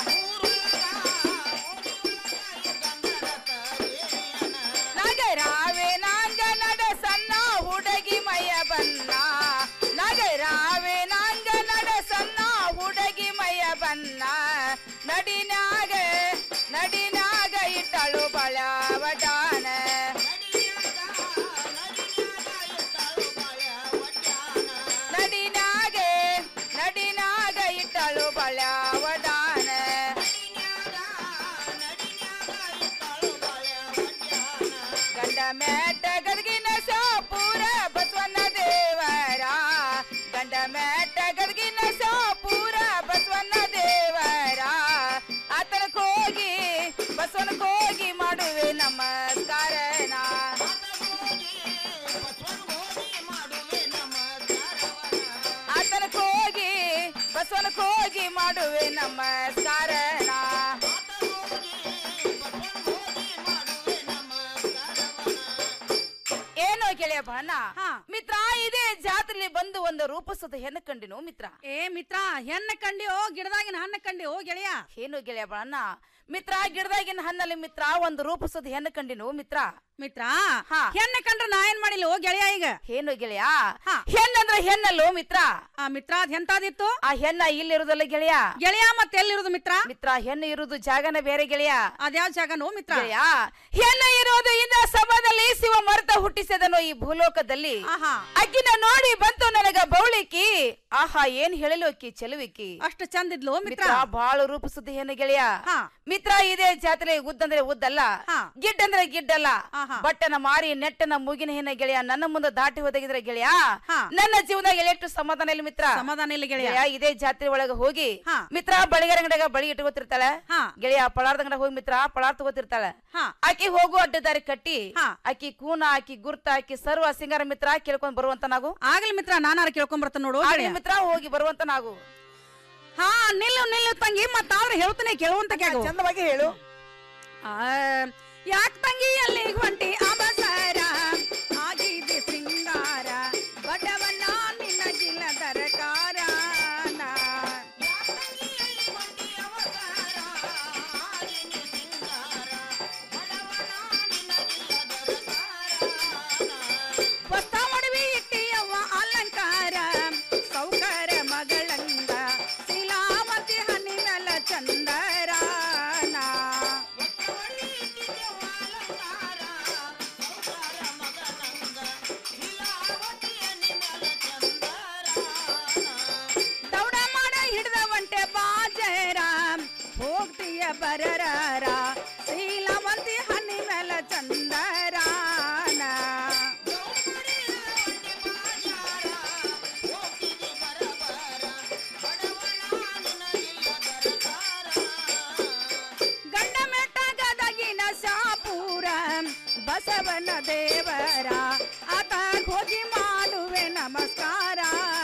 ನಗರಾವೆ ನಾಂಗ ನಡ ಸಣ್ಣ ಹುಡುಗಿ ಮಯ ಬನ್ನ ನಗರಾವೆ ನಾಂಗ ನಡ ಸಣ್ಣ ಹುಡುಗಿ ಮಯ ಬನ್ನ ನಡಿನಾಗ ನಡಿನಾಗ ಇಟ್ಟಳು ಬಳವಡಾನ ನಡಿನಾಗ ನಡಿನಾಗ ಇಟ್ಟಳು ಬಳವಡಾನ ಗಂಡ ಮ್ಯಾಟ ಗದಗಿನ ಸೋಪೂರ ಬಸವಣ್ಣ ದೇವರ ಗಂಡ ಮ್ಯಾಟ ಗದಗಿನ ಸೋಪೂರ ಬಸವಣ್ಣ ದೇವರ ಆತನಕ್ ಹೋಗಿ ಬಸವನಕ್ ಹೋಗಿ ಮಾಡುವೆ ನಮಸ್ಕಾರನ ಆತನಕ್ ಹೋಗಿ ಬಸವನಕ್ ಹೋಗಿ ಮಾಡುವೆ ನಮಸ್ಕಾರನ ಏನೋ ಗೆಳೆಯ ಬಣ್ಣ ಮಿತ್ರ ಇದೇ ಜಾತ್ರೆಲಿ ಬಂದು ಒಂದು ರೂಪಿಸದ ಹೆಣ್ಣು ಕಂಡಿನು ಮಿತ್ರ ಏ ಮಿತ್ರ ಹೆಣ್ಣ ಕಂಡಿಯೋ ಗಿಡದಾಗಿನ ಹಣ್ಣ ಕಂಡಿಯೋ ಗೆಳೆಯ ಏನು ಗೆಳೆಯ ಬಣ್ಣ ಮಿತ್ರ ಗಿಡದಾಗಿನ ಹಣ್ಣಲ್ಲಿ ಮಿತ್ರ ಒಂದು ರೂಪಿಸದ ಹೆಣ್ಣು ಕಂಡಿನು ಮಿತ್ರ ಮಿತ್ರ ಹೆಣ್ಣ ಕಂಡ್ರ ನಾ ಏನ್ ಮಾಡಿಲ್ಲ ಓ ಗೆಳೆಯ ಈಗ ಏನು ಗೆಳೆಯ ಹೆಣ್ಣಂದ್ರೆ ಹೆಣ್ಣಲ್ಲೋ ಮಿತ್ರ ಆ ಮಿತ್ರ ಅದ್ ಎಂತಾದಿತ್ತು ಆ ಹೆಣ್ಣ ಇಲ್ಲಿರುದಲ್ಲ ಗೆಳೆಯ ಗೆಳೆಯ ಮತ್ತೆ ಎಲ್ಲಿರುದು ಮಿತ್ರ ಮಿತ್ರ ಹೆಣ್ಣು ಇರುದು ಜಾಗನ ಬೇರೆ ಗೆಳೆಯ ಅದ್ಯಾವ ಜಾಗನೋ ಮಿತ್ರ ಗೆಳೆಯ ಹೆಣ್ಣು ಇರೋದು ಇಂದ ಸಭಾದಲ್ಲಿ ಶಿವ ಮರ್ತ ಹುಟ್ಟಿಸದನು ಈ ಭೂಲೋಕದಲ್ಲಿ ಅಕ್ಕಿನ ನೋಡಿ ಬಂತು ನನಗ ಬೌಳಿಕಿ ಆಹಾ ಏನ್ ಹೇಳಲು ಅಕ್ಕಿ ಚೆಲುವಿಕಿ ಅಷ್ಟು ಚಂದಿದ್ಲು ಮಿತ್ರ ಮಿತ್ರ ಬಾಳು ರೂಪಿಸುದು ಹೆಣ್ಣು ಗೆಳೆಯ ಮಿತ್ರ ಇದೇ ಜಾತ್ರೆ ಉದ್ದ ಅಂದ್ರೆ ಉದ್ದಲ್ಲ ಗಿಡ್ ಅಂದ್ರೆ ಗಿಡ್ಡಲ್ಲ ಬಟ್ಟನ ಮಾರಿ ನೆಟ್ಟನ ಮೂಗಿನ ಹಿನ್ನ ಗೆಳೆಯ ನನ್ನ ಮುಂದೆ ದಾಟಿ ಹೋದಾಗಿದ್ರೆ ಗೆಳೆಯ ನನ್ನ ಜೀವನದಾಗ ಎಷ್ಟು ಸಮಾಧಾನ ಇಲ್ಲ ಮಿತ್ರ ಸಮಾಧಾನ ಇಲ್ಲ ಗೆಳೆಯ. ಇದೇ ಜಾತ್ರೆ ಒಳಗ ಹೋಗಿ ಮಿತ್ರ ಬಳಿಗಾರ ಅಂಗಡಿಯಾಗ ಬಳಿ ಇಟ್ಕೋತಿರ್ತಾಳೆ ಗೆಳೆಯ ಪಳಾರ್ದ ಅಂಗಡ ಹೋಗಿ ಮಿತ್ರ ಪಳಾರ್ ತಗೋತಿರ್ತಾಳೆ ಆಕಿ ಹೋಗು ಅಡ್ಡ ದಾರಿ ಕಟ್ಟಿ ಆಕಿ ಕೂನ ಆಕಿ ಗುರ್ತ ಆಕಿ ಸರ್ವ ಸಿಂಗಾರ ಮಿತ್ರ ಕೇಳ್ಕೊಂಡ್ ಬರುವಂತ ನಾವು ಆಗ್ಲಿ ಮಿತ್ರ ನಾನಾರ ಕೇಳ್ಕೊಂಡ್ ಬರ್ತಾನ ನೋಡು ಆಗ್ಲಿ ಗೆಳೆಯ. ಮಿತ್ರ ಹೋಗಿ ಬರುವಂತ ನಾವು ಹಾ ನಿಲ್ಲು ನಿಲ್ಲು ತಂಗಿ ಮತ್ತ ಅವ್ರು ಹೇಳ್ತಾನೆ ಕೇಳುವಂತ ಕೇಳು ಚಂದವಾಗಿ ಹೇಳು ಯಾಕ್ ತಂಗಿ ಎಲ್ಲಿಗೆ ಹೊಂಟಿ ಅಬಸಾರ ಆಗಿದೆ ಶೃಂಗಾರ ಬಡವನ ನಿನ್ನ ಜಿಲ್ಲ ದರಕಾರ ಹೊಸ ಒಡವಿ ಇಟ್ಟಿಯವ್ವ ಅಲಂಕಾರ ಸೌಕರ ಮಗಳಂದ ಶಿಲಾವತಿ ಹನಿ ಮೇಲ ಚಂದರಾನ ದೌಡ ಮಾಡ ಹಿಡ್ದ ಒಂಟೆ ಬಾಜರ ಹೋಗ್ತೀಯ ಬರರಾರ ಶೀಲವಂತಿ ಹನಿ ಮೇಲ ಚಂದರಾನ ಗಂಡ ಮೆಟ್ಟ ಗದಗಿನ ಶಾಪೂರ ಬಸವನ ದೇವರ ಆತ ಹೋಗಿ ಮಾಡುವೆ ನಮಸ್ಕಾರ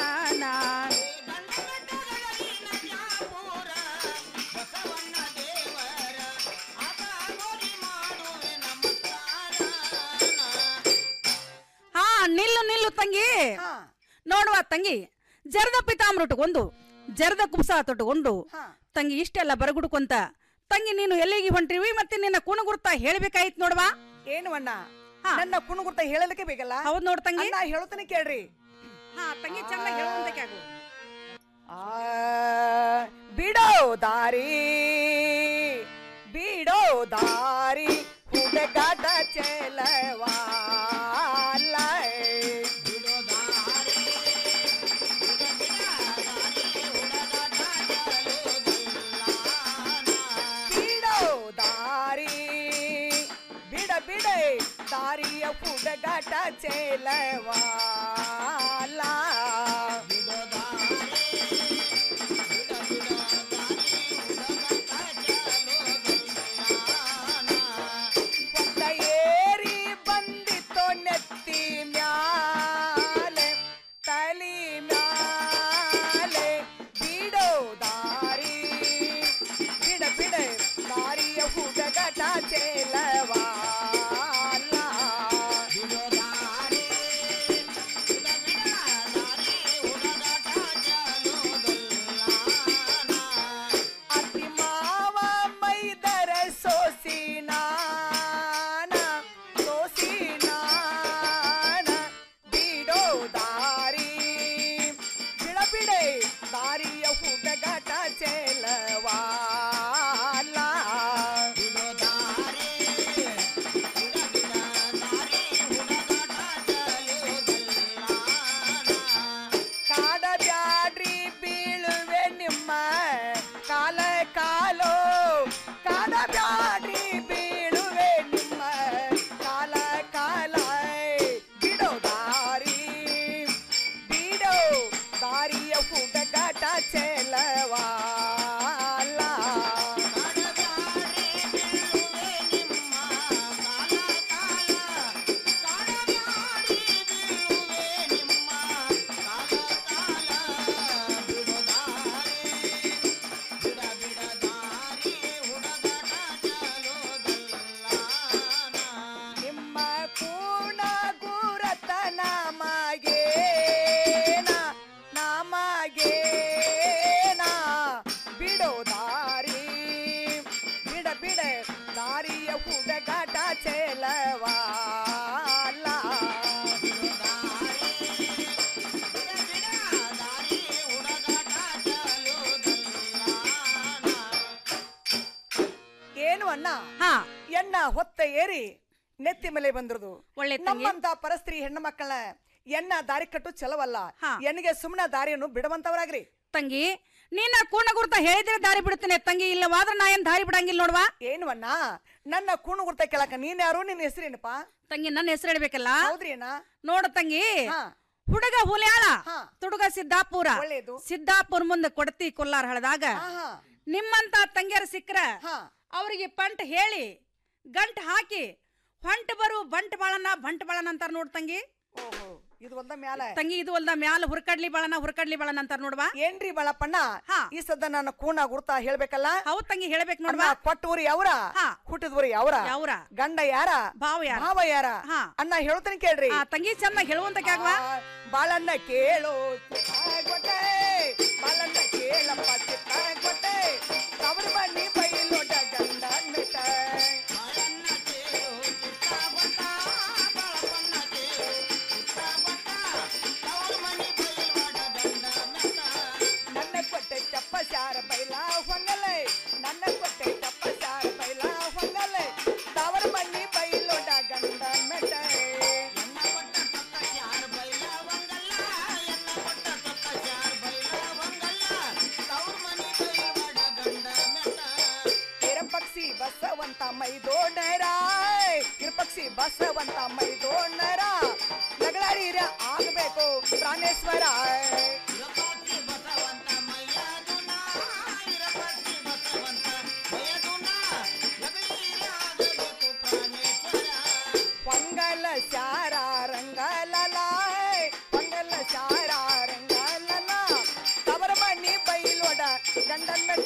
ಹಾ ನಿಲ್ಲು ನಿಲ್ಲು ತಂಗಿ ನೋಡುವ ತಂಗಿ ಜರದ ಪಿತಾಮೃಟ ಒಂದು ಜರದ ಕುಬ್ಸ ತೊಟ್ಟುಕೊಂಡು ತಂಗಿ ಇಷ್ಟೆಲ್ಲ ಬರಗುಡ್ಕೊಂತ ತಂಗಿ ನೀನು ಎಲ್ಲಿಗೆ ಹೊಂಟಿವಿ ಮತ್ತೆ ನಿನ್ನ ಕುಣಗುರ್ತ ಹೇಳ್ಬೇಕಾಯ್ತು ನೋಡ್ವಾ ಏನು ಅಣ್ಣ ನನ್ನ ಕುಣಗುರ್ತ ಹೇಳಲಿಕ್ಕೆ ಬೇಕಲ್ಲ ಹೌದ್ ನೋಡ್ ತಂಗಿ ನಾ ಹೇಳ್ತಾನೆ ಕೇಳ್ರಿ ಹಾ ತಂಗಿ ಚಂದ ಹೇಳುವಂತಕ್ಕೆ ಆಗು ಬಿಡೋ ದಾರಿ ಬಿಡೋ ದಾರಿ ಹುಡುಗಾಟ ಚೆಲವಾ ಬಿಡೋ ದಾರಿ ಬಿಡ ಬಿಡ ದಾರಿಯ ಹುಡುಗಾಟ ಚೆಲವಾ ಒತ್ತ ಏರಿ ಬಂದಿತ್ತೋ ನೆತ್ತಿ ಮ್ಯಾಲೆ ತಲಿ ಮ್ಯಾಲೆ ಬಿಡೋ ದಾರಿ ಬಿಡ ಬಿಡ ದಾರಿಯ ಹುಡುಗಾಟ ಚೆಲವಾ ಅತಿ ಮಾವ ಮೈದರ ಸೋಸಿನಾನ ಸೋಸಿನಾನ ಬಿಡೋ ದಾರಿ ಬಿಡ ಬಿಡೆ ದಾರಿಯ ಹುಡುಗಾಟ ಚೆಲವಾ ಕಾಡ ಬ್ಯಾಡ್ರಿ ಬೀಳುವೆ ನಿಮ್ಮ ಕಾಲ ಕಾಲೋ ಕಾಡ ಬ್ಯಾಡ್ರಿ ಬೀಳುವೆ ನಿಮ್ಮ ಕಾಲ ಕಾಲ ಬಿಡೋ ದಾರಿ ಬಿಡೋ ದಾರಿಯ ಹುಡುಗಾಟ ಚೆಲವಾ ನಿಮ್ಮ ಕೂಣ ಗುರತ ನಮಗೇನ ನಮಗೇನ ಬಿಡೋ ದಾರಿ ಬಿಡ ಬಿಡ ದಾರಿಯ ಹುಡುಗಾಟ ಚೆಲವಾ ಏನು ಅಣ್ಣ ಹಾ ಎಣ್ಣ ಹೊತ್ತ ಏರಿ ನೆತ್ತಿ ಮೇಲೆ ಬಂದ್ರದು ಒಳ್ಳೆ ನಮ್ಮಂತ ಪರಸ್ತ್ರೀ ಹೆಣ್ಣು ಮಕ್ಕಳ ಎಣ್ಣ ದಾರಿ ಕಟ್ಟು ಚಲವಲ್ಲ ಎಣ್ಣಿಗೆ ಸುಮ್ಮನೆ ದಾರಿಯನ್ನು ಬಿಡುವಂತವರಾಗ್ರಿ ತಂಗಿ ನಿನ್ನ ಕೂಣ ಗುರುತ ಹೇಳಿದ್ರೆ ದಾರಿ ಬಿಡ್ತೇನೆ ತಂಗಿ ಇಲ್ಲವಾದ್ರೆ ನಾ ಏನ್ ದಾರಿ ಬಿಡಂಗಿಲ್ಲ ನೋಡ್ವಾ ಏನ್ವಣ್ಣ ನನ್ನ ಕೂಣ ಗುರ್ತ ಕೇಳಕ ನೀನ್ ಯಾರು ನಿನ್ನ ಹೆಸರೇನಪ್ಪ ತಂಗಿ ನನ್ನ ಹೆಸರು ಹೇಳ್ಬೇಕಲ್ಲ ಹೌದ್ರಿ ಅಣ್ಣ ನೋಡು ತಂಗಿ ಹುಡುಗ ಹುಲಿಯಾಳ ತುಡುಗ ಸಿದ್ದಾಪುರ ಒಳ್ಳೇದು. ಸಿದ್ದಾಪುರ ಮುಂದೆ ಕೊಡತಿ ಕೊಲ್ಲಾರ ಹಳದಾಗ ಆಹಾ. ನಿಮ್ಮಂತ ತಂಗಿಯರ ಸಿಕ್ಕ್ರ ಅವರಿಗೆ ಪಂಟ್ ಹೇಳಿ ಗಂಟ್ ಹಾಕಿ ಹೊಂಟ ಬರು ಬಂಟ್ ಬಾಳನ ಬಂಟ್ ಬಾಳನ ಅಂತಾರ ನೋಡ್ ತಂಗಿ ಓಹೋ ಇದು ಒಂದ ಮ್ಯಾಲ ತಂಗಿ ಇದು ಅಲ್ದ ಮ್ಯಾಲ ಹುರ್ಕಡ್ಲಿ ಬಾಳನ ಹುರ್ಕಡ್ಲಿ ಬಾಳನ ಅಂತಾರ ನೋಡ್ವಾ ಏನ್ರಿ ಬಾಳಪ್ಪಣ್ಣ ಈ ಸದ್ದ ನನ್ನ ಕೂಣ ಗುರ್ತ ಹೇಳ್ಬೇಕಲ್ಲ ಹೌದ್ ತಂಗಿ ಹೇಳ್ಬೇಕು ನೋಡ್ವಾ ಅಣ್ಣ ಕೊಟ್ಟೂರಿ ಯಾವ್ರ ಹುಟ್ಟಿದ್ವರಿ ಯಾವ್ರ ಯಾವ್ರ? ಗಂಡ ಯಾರ ಭಾವ ಯಾರ? ಭಾವ ಯಾರ ಅಣ್ಣ ಹೇಳ್ತೀನಿ ಕೇಳ್ರಿ ಆ, ತಂಗಿ ಚಂದ ಹೇಳುವಂತ ಕ್ಯಾಗ್ವಾ ಬಾಳಣ್ಣ ಕೇಳು ಚಿತ್ತಾಗೊಟ್ಟೆ ಬಾಳಣ್ಣ ಕೇಳಪ್ಪ ಚಿತ್ತಾಗೊಟ್ಟೆ ತವರ ಬನ್ನಿ ಬೈಲೋಟ ಗಂಡ ಮೆಟ್ಟ ನನ್ನ ಕೊಟ್ಟೆ ಚಪ್ಪ ಸಾರ ಬೈಲ ಹೊಂಗಲೆ ನನ್ನ ಕೊಟ್ಟೆ ಚಪ್ಪ ಸಾರ ಬೈಲ ಹೊಂಗಲೆ ತವರ ಮಣ್ಣಿ ಬೈಲೋಟ ಗಂಡ ಮೆಟ್ಟ ಇರಪಕ್ಷಿ ಬಸವಂತ ಮೈದೋಣರ ಇರಪಕ್ಷಿ ಬಸವಂತ ಮೈದೋಣರ ನಗಳಾರಿರ ಆಗಬೇಕು ಪ್ರಾಣೇಶ್ವರ ಹೊಂಗಲ ಶಾರ ರಂಗಲಲ ಹೊಂಗಲ ಶಾರ ರಂಗಲಲ ತವರ ಮಣ್ಣಿ ಬೈಲೋಡ ಗಂಡನ್ ಬೆಟ್ಟ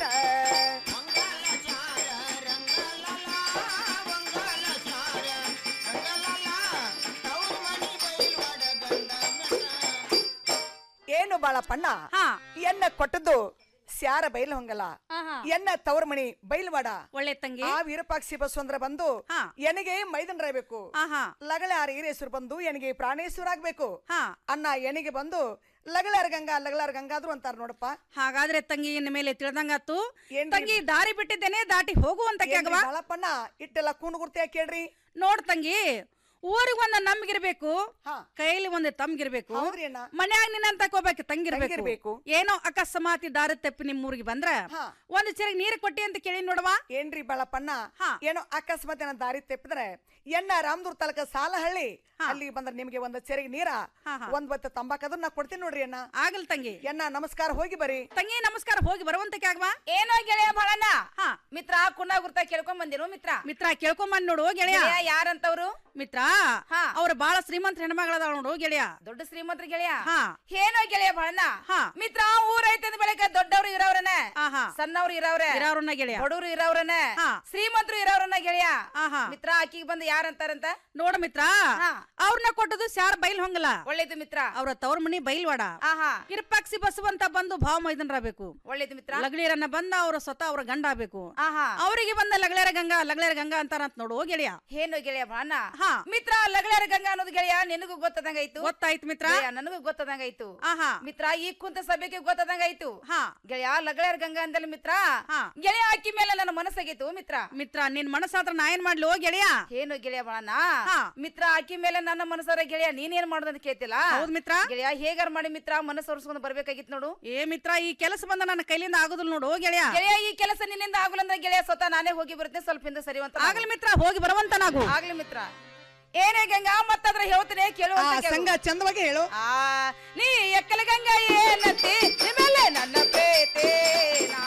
ಏನು ಬಾಳಪ್ಪಣ್ಣ ಎನ್ನ ಕೊಟ್ಟದ್ದು ಸ್ಯಾರ ಬೈಲ್ ಹೊಂಗಲ್ಲ ಎನ್ನ ತವರ ಮಣಿ ಬೈಲ್ವಾಡ ಒಳ್ಳೆ ತಂಗಿ ಆ ವೀರಪಾಕ್ಷಿ ಬಸವಂದ್ರ ಬಂದು ಎನಗೆ ಮೈದನರಾಗಬೇಕು ಲಗಳೆ ಆರ ಈರೇಶ್ವರ ಬಂದು ಎನಗೆ ಪ್ರಾಣೇಶ್ವರ ಆಗ್ಬೇಕು ಅನ್ನ ಎನಿಗೆ ಬಂದು ಲಗಳಾರ ಗಂಗಾ ಲಗಳಾರ ಗಂಗಾದ್ರು ಅಂತಾರ ನೋಡಪ್ಪ ಹಾಗಾದ್ರೆ ತಂಗಿ ಇನ್ನ ಮೇಲೆ ತಿಳಿದಂಗಾತು ತಂಗಿ ದಾರಿ ಬಿಟ್ಟಿದ್ದೇನೆ ದಾಟಿ ಹೋಗುವಂತ ಕ್ಯಾಗವಾ ಬಾಳಪ್ಪಣ್ಣ ಇಟ್ಟೆಲ್ಲ ಕೂಣು ಗುರ್ತಿಯ ಕೇಳ್ರಿ ನೋಡ್ ತಂಗಿ ಊರಿಗೆ ಒಂದ ನಮ್ಗಿರ್ಬೇಕು ಕೈಲಿ ಒಂದ್ ತಮ್ಗಿರ್ಬೇಕು ಹೌದ್ರಿ ಅಣ್ಣ. ಮನ್ಯಾಗ ನಿನ್ನಂತ ಹೋಗ್ಬೇಕು ತಂಗಿರ್ಬೇಕು ತಂಗಿರ್ಬೇಕು. ಏನೋ ಅಕಸ್ಮಾತಿ ದಾರಿ ತಪ್ಪಿ ನಿಮ್ ಊರಿಗೆ ಬಂದ್ರ ಒಂದ್ ಚೆರಗ್ ನೀರ್ ಕೊಟ್ಟಿ ಅಂತ ಕೇಳಿ ನೋಡವಾ ಏನ್ರಿ ಬಾಳಪ್ಪಣ್ಣ ಏನೋ ಅಕಸ್ಮಾತ್ ಏನೋ ದಾರಿ ತೆಪ್ಪಿದ್ರೆ ಎನ್ನ ರಾಮದೂರ್ ತಾಲೂಕ ಸಾಲಹಳ್ಳಿ ಅಲ್ಲಿ ಬಂದ್ರೆ ನಿಮ್ಗೆ ಒಂದು ಚೆರಿಗೆ ನೀರ ಒಂದ್ ಬತ್ತ ತಂಬಾಕದ್ರು ನಾ ಕೊಡ್ತೀನಿ ನೋಡ್ರಿ ಅಣ್ಣ ಆಗಲ್ ತಂಗಿ ಎನ್ನ ನಮಸ್ಕಾರ ಹೋಗಿ ಬರ್ರಿ ತಂಗಿ ನಮಸ್ಕಾರ ಹೋಗಿ ಬರುವಂತ ಕ್ಯಾಗವಾ ಏನೋ ಗೆಳೆಯ ಬಾಳಣ್ಣ ಮಿತ್ರ ಕುನ್ನ ಗುರ್ತ ಕೇಳ್ಕೊಂಡ್ ಬಂದಿರು ಮಿತ್ರ ಮಿತ್ರ ಕೇಳ್ಕೊಂಬಂದ್ ನೋಡು ಗೆಳೆಯ ಗೆಳೆಯ ಯಾರಂತವ್ರು ಮಿತ್ರ ಅವ್ರ ಬಾಳ ಶ್ರೀಮಂತ ಹೆಣ್ಮಗಳದಾಳ ನೋಡು ಗೆಳೆಯ ದೊಡ್ಡ ಶ್ರೀಮಂತರ ಗೆಳೆಯ ಹಾ. ಏನೋ ಗೆಳೆಯ ಬಾಳಣ್ಣ ಮಿತ್ರ ಊರೈತಂದ ಬೆಳಕ ದೊಡ್ಡವ್ರು ಇರೋವ್ರನ ಸಣ್ಣವ್ರು ಇರೋವ್ರೆ ಇರೋವ್ರನ್ನ ಗೆಳೆಯ ಬಡವ್ರು ಇರೋವ್ರನ ಶ್ರೀಮಂತರು ಇರೋವ್ರನ್ನ ಗೆಳೆಯ ಮಿತ್ರ ಆಕಿಗೆ ಬಂದು ಯಾರಂತಾರಂತ ನೋಡು ಮಿತ್ರ ಅವ್ರನ್ನ ಕೊಟ್ಟದು ಸ್ಯಾರ್ ಬೈಲ್ ಹೊಂಗಲ್ಲ ಒಳ್ಳೇದು ಮಿತ್ರ ಅವ್ರ ತವ್ರ ಮನಿ ಬೈಲ್ವಾಡ ಆಹಾ ಇರ್ಪಾಕ್ಸಿ ಬಸವಂತ ಬಂದು ಭಾವ ಮೈದನರಾಗಬೇಕು ಒಳ್ಳೇದು ಮಿತ್ರ ಲಗಳೀರನ್ನ ಬಂದ ಅವ್ರ ಸ್ವತಃ ಅವ್ರ ಗಂಡ ಆಗ್ಬೇಕು ಆಹಾ ಅವರಿಗೆ ಬಂದ ಲಗಳೇರ ಗಂಗಾ ಲಗಳೇರ ಗಂಗಾ ಅಂತಾರಂತ ನೋಡು ಗೆಳೆಯ ಏನು ಗೆಳೆಯ ಬಾಣ ಮಿತ್ರ ಲಗಳರ ಗಂಗಾ ಅನ್ನೋದು ಗೆಳೆಯ ನಿನಗೂ ಗೊತ್ತದಂಗಾಯ್ತು ಗೊತ್ತಾಯ್ತು ಮಿತ್ರ ಗೆಳೆಯ, ನನಗೂ ಗೊತ್ತದಂಗಾಯ್ತು ಆಹಾ ಮಿತ್ರ ಈ ಕುಂತ ಸಭೆಗೆ ಗೊತ್ತದಂಗಾಯ್ತು ಗೆಳೆಯ ಲಗಳರ ಗಂಗಾ ಅಂದಲ್ಲ ಮಿತ್ರ ಗೆಳೆಯ ಅಕ್ಕಿ ಮೇಲೆ ನನ್ನ ಮನಸ್ಸಾಗಿತ್ತು ಮಿತ್ರ ಮಿತ್ರ ನಿನ್ ಮನಸ್ಸಾದ್ರ ನಾ ಏನ್ ಮಾಡ್ಲಿ ಓ ಗೆಳೆಯ ಏನು ಗೆಳೆಯ ಬಾಣ ಮಿತ್ರ ಅಕ್ಕಿ ಮೇಲೆ ನನ್ನ ಮನಸ್ಸಾರ ಗೆಳೆಯ ನೀನೇನ್ ಮಾಡೋದಂತ ಕೇಳ್ತಿಲ್ಲ ಹೌದ್ ಮಿತ್ರ ಗೆಳೆಯ ಹೇಗಾರ ಮಾಡಿ ಮಿತ್ರ ಮನಸ್ಸು ಒರ್ಸ್ಕೊಂಡು ಬರ್ಬೇಕಾಗಿತ್ತು ನೋಡು ಏ ಮಿತ್ರ ಈ ಕೆಲಸ ಬಂದ ನನ್ನ ಕೈಲಿಂದ ಆಗುದಿಲ್ಲ ನೋಡು ಓ ಗೆಳೆಯ ಗೆಳೆಯ ಈ ಕೆಲಸ ನಿನ್ನಿಂದ ಆಗಲ್ಲ ಅಂದ್ರೆ ಗೆಳೆಯ ಸ್ವತಃ ನಾನೇ ಹೋಗಿ ಬರ್ತೇನೆ ಸ್ವಲ್ಪ ಹಿಂದೆ ಸರಿವಂತ ಆಗ್ಲಿ ಮಿತ್ರ ಹೋಗಿ ಬರುವಂತ ನಾವು ಆಗ್ಲಿ ಮಿತ್ರ ಏನೇ ಗಂಗಾ ಮತ್ತದ್ರ ಹೇಳ್ತೀನಿ ಕೇಳುವಂತ ಆ, ಕೇಳು. ಸಂಘ ಚಂದವಾಗಿ ಹೇಳು ಆ, ನೀ ಎಕ್ಕಲ ಗಂಗಾ ಏನಂತಿ ನಿಮ್ಮೆಲ್ಲ ನನ್ನ ಪ್ರೀತಿ ನಾ.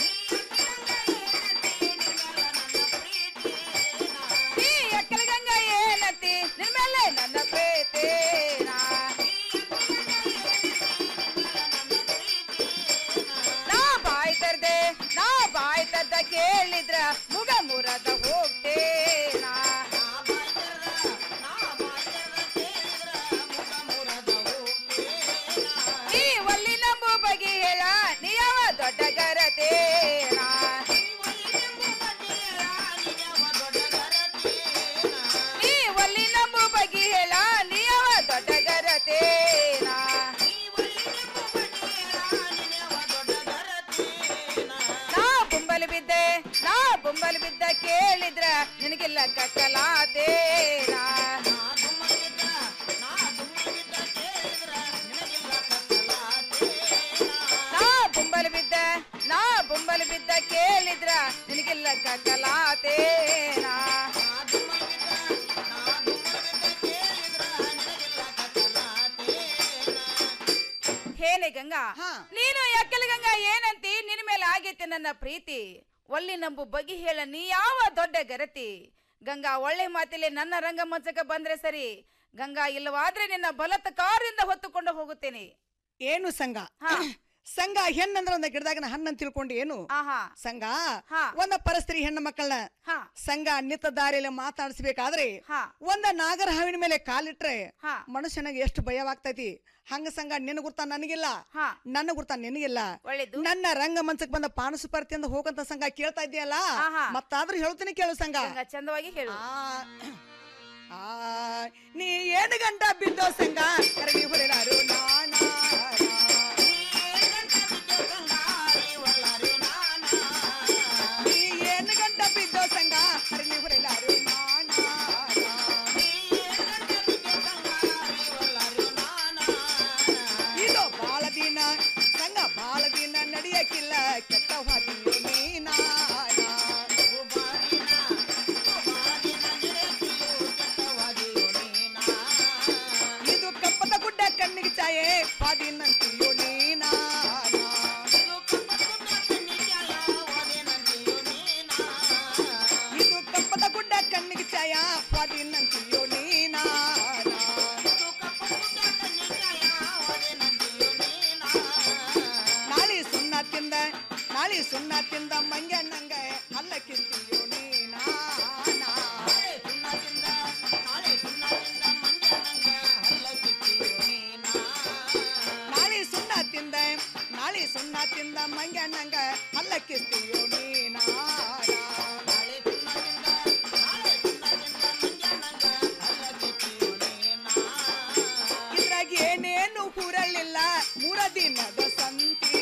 ನೀ ಎಕ್ಕಲ ಗಂಗಾ ಏನಂತಿ ನಿಮ್ಮೆಲ್ಲ ನನ್ನ ಪ್ರೀತಿ ನಾ. ನಾ ಬಾಯ್ ತರ್ದೆ ನಾ ಬಾಯ್ ತರ್ದ ಕೇಳಿದ್ರ ಮುಗ ಮುರದ ಹೋಗ್ತೇನಾ ನೀ ಒಲ್ಲಿ ನಂಬು ಬಗೆ ಹೇಳ ನೀಯವ ದೊಡ್ಡ ಗರತೇನಾ ನೀ ಒಲ್ಲಿ ನಂಬು ಬಗೆ ಹೇಳ ನೀಯವ ದೊಡ್ಡ ಗರತೇನಾ ನಾ ಬುಂಬಲ್ ಬಿದ್ದೆ ನಾ ಬುಂಬಲ್ ಬಿದ್ದ ಕೇಳಿದ್ರ ನಿನಗಿಲ್ಲ ಕಕ್ಕಲಾತೇನಾ ನಾ ನಾ ಬೊಂಬಲ್ ಬಿದ್ದ ಕೇಳಿದ್ರ ನಿನಗಿಲ್ಲ ಕಲಾತೇನಾ ಹೇನೆ ಗಂಗಾ ನೀನು ಯಾಕೆಲ್ಲ ಗಂಗಾ ಏನಂತಿ ನಿನ್ನ ಮೇಲೆ ಆಗೈತೆ ನನ್ನ ಪ್ರೀತಿ ಒಲ್ಲಿ ನಂಬು ಬಗೆ ಹೇಳ ನೀ ಯಾವ ದೊಡ್ಡ ಗರತಿ ಗಂಗಾ ಒಳ್ಳೆ ಮಾತಿಲೆ ನನ್ನ ರಂಗಮಂಚಕ್ಕೆ ಬಂದ್ರೆ ಸರಿ ಗಂಗಾ ಇಲ್ಲವಾದ್ರೆ ನಿನ್ನ ಬಲತ ಕಾರಿಂದ ಹೊತ್ತುಕೊಂಡು ಹೋಗುತ್ತೇನೆ ಏನು ಸಂಘ ಸಂಘ ಹೆಣ್ಣಂದ್ರ ಒಂದ ಗಿಡದಾಗಿನ ಹಣ್ಣನ್ ತಿಳ್ಕೊಂಡು ಏನು ಸಂಘ ಒಂದ ಪರಸ್ತ್ರೀ ಹೆಣ್ಣು ಮಕ್ಕಳನ್ನ ಸಂಘ ನಿತ್ತ ದಾರಿಯಲ್ಲಿ ಮಾತಾಡಿಸ್ಬೇಕಾದ್ರೆ ಒಂದ ನಾಗರ ಹಾವಿನ ಮೇಲೆ ಕಾಲಿಟ್ರೆ ಮನುಷ್ಯನಿಗೆ ಎಷ್ಟು ಭಯವಾಗ್ತೈತಿ ಹಂಗ ಸಂಘ ನಿನ್ನ ಗುರ್ತ ನನಗಿಲ್ಲ ನನ್ನ ಗುರ್ತ ನಿನಗಿಲ್ಲ ನನ್ನ ರಂಗ ಮಂಚಕ್ ಬಂದ ಪಾನಸು ಪರ್ತಿಯಿಂದ ಹೋಗಂತ ಸಂಘ ಕೇಳ್ತಾ ಇದೆಯಲ್ಲ ಮತ್ತಾದ್ರೂ ಹೇಳ್ತೀನಿ ಕೇಳು ಸಂಘ ಚಂದವಾಗಿ ಹೇಳು ಆ, ನೀ ಏನು ಗಂಟ ಬಿದ್ದೋ ಸಂಘ ಕರಗಿ ಹೊರಲಾರು ನಾಣ ನೀ ಏನು ಗಂಟ ಬಿದ್ದೋ ಸಂಘ ಕರಗಿ ಹೊರಲಾರು ನಾಣ ಇದು ಬಾಳ ದಿನ ಸಂಘ ಬಾಳ ದಿನ ನಡೆಯಕ್ಕಿಲ್ಲ ಕೆಟ್ಟ ಹಾದಿಯೋ ನೀನಾ ಇದು ಕಪ್ಪದ ಗುಡ್ಡ ಕಣ್ಣಿಗೆ ಚಾಯೆ ಪಾದಿನಂತಿಯೋ ನೀನಾ ಇದು ಕಪ್ಪದ ಗುಡ್ಡ ಕಣ್ಣಿಗೆ ಚಾಯ ಪಾದಿನಂತಿಯೋ ನೀನಾ ನಾಳಿ ಸುಣ್ಣ ತಿಂದ ನಾಳಿ ಸುಣ್ಣ ತಿಂದ ಮಂಗಣ್ಣಂಗ ಅಲ್ಲ ಕಿಸ್ತಿಯೋ ನೀನಾ ನಾಳಿ ಸುಣ್ಣ ತಿಂದ ನಾಳಿ ಸುಣ್ಣ ತಿಂದ ಮಂಗಣ್ಣಂಗ ಅಲ್ಲ ಕಿಸ್ತಿಯೋ ನೀನಾ ಇದ್ರಾಗ ಏನೇನು ಹುರಳಿಲ್ಲ ಮೂರ ದಿನದ ಸಂತಿ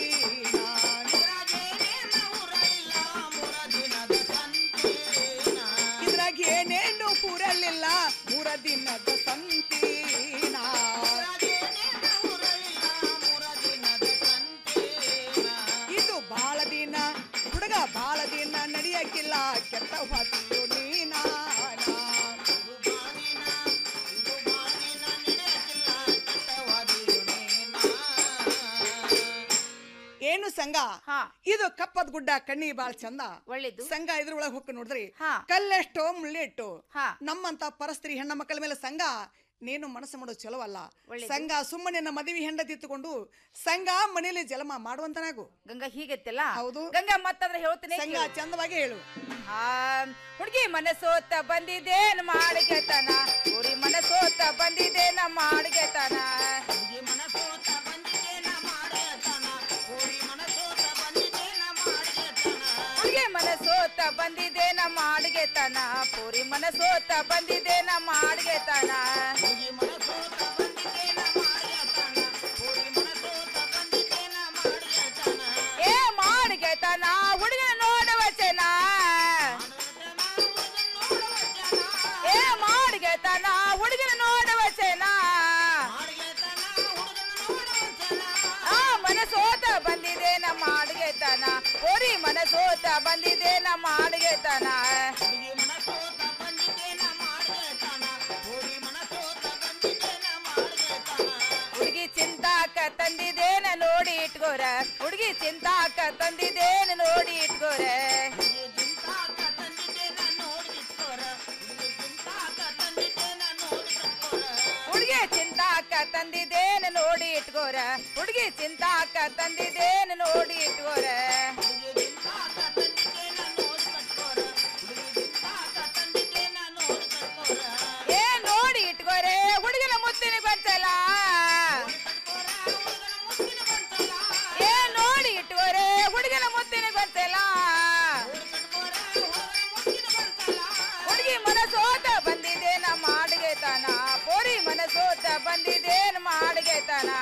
ಇದ್ರಾಗ ಏನೇನು ಹುರಳಿಲ್ಲ ಮೂರ ದಿನದ ಸಂತಿ ಇದು ಬಾಳ ದಿನ ಹುಡುಗ ಬಾಳ ದಿನ ನಡೆಯಕ್ಕಿಲ್ಲ ಕೆಟ್ಟ ಹೊತ್ತಿಯೋ ನೀನಾ ಏನು ಸಂಘ ಇದು ಕಪ್ಪದ ಗುಡ್ಡ ಕಣ್ಣಿ ಬಾಳ ಚಂದ ಒಳ್ಳೇದು ಸಂಘ ಇದ್ರೊಳಗೆ ಹೋಗಿ ನೋಡಿದ್ರಿ ಕಲ್ಲೆಷ್ಟೋ ಮುಳ್ಳೆಟ್ಟು ನಮ್ಮಂತ ಪರಸ್ತ್ರೀ ಹೆಣ್ಣ ಮಕ್ಕಳ ಮೇಲೆ ಸಂಘ ನೀನು ಮನಸ್ಸು ಮಾಡೋದು ಚಲೋ ಅಲ್ಲ ಸಂಘ ಸುಮ್ಮನೆ ನನ್ನ ಮದುವೆ ಹೆಂಡತಿ ಇತ್ತುಕೊಂಡು ಸಂಘ ಮನೆಯಲ್ಲಿ ಜಲಮ ಮಾಡುವಂತನಾಗು ಗಂಗಾ ಹೀಗೆತ್ತಲ್ಲ ಹೌದು ಗಂಗಾ ಮತ್ತಂದ್ರೆ ಹೇಳ್ತೀನಿ ಸಂಘ ಕೇಳು. ಚಂದವಾಗಿ ಹೇಳು ಆ ಹುಡುಗಿ ಮನಸೋತ ಬಂದಿದ್ದೇನ ಮಾಡಿಗೆತನ ಊರಿ ಮನಸೋತ ಬಂದಿದ್ದೇನ ಮಾಡಿಗೆತನ ಹುಡುಗಿ ಮನಸೋತ ಬಂದಿದ್ದೇನ ಮಾಡಿಗೆತನ ಪೂರಿ ಮನಸೋತ ಬಂದಿದ್ದೇನ ಮಾಡಿಗೆತನ ಏ ಮಾಡಿಗೆತನ ಹುಡುಗನ ನೋಡವಚನ ಏ ಮಾಡಿಗೆತನ ಹುಡುಗನ ನೋಡವಚನ ಆ ಮನಸೋತ ಬಂದಿದೆ ನಮ್ಮ ಅಡುಗೆತನ ಓರಿ ಮನಸೋತ ಬಂದಿದೆ ನಮ್ಮ ಅಡುಗೆತನ ಹುಡುಗಿ ಚಿಂತಾಕ ತಂದಿದ್ದೇನ ನೋಡಿ ಇಟ್ಕೋರ ಹುಡುಗಿ ಚಿಂತಾಕ ತಂದಿದ್ದೇನ ನೋಡಿ ಇಟ್ಕೋರ ಹುಡುಗಿ ಚಿಂತಾಕ ತಂದಿದ್ದೇನ ನೋಡಿ ಇಟ್ಕೋರ ಹುಡುಗಿ ಚಿಂತಾಕ ತಂದಿದ್ದೇನ ನೋಡಿ ಇಟ್ಕೋರ ಏ ನೋಡಿ ಇಟ್ಕೋರೆ ಹುಡುಗನ ಮುತ್ತಿನ ಗೊಂಚಲ ಏ ನೋಡಿ ಇಟ್ಕೋರೆ ಹುಡುಗನ ಮುತ್ತಿನ ಗೊಂಚಲ ಹುಡುಗಿ ಮನಸೋತ ಬಂದಿದೆ ನಮ್ಮ ಅಡುಗೆತನ ಪೋರಿ ಮನಸೋತ ಬಂದಿದೆ ನಮ್ಮ ಅಡುಗೆತನ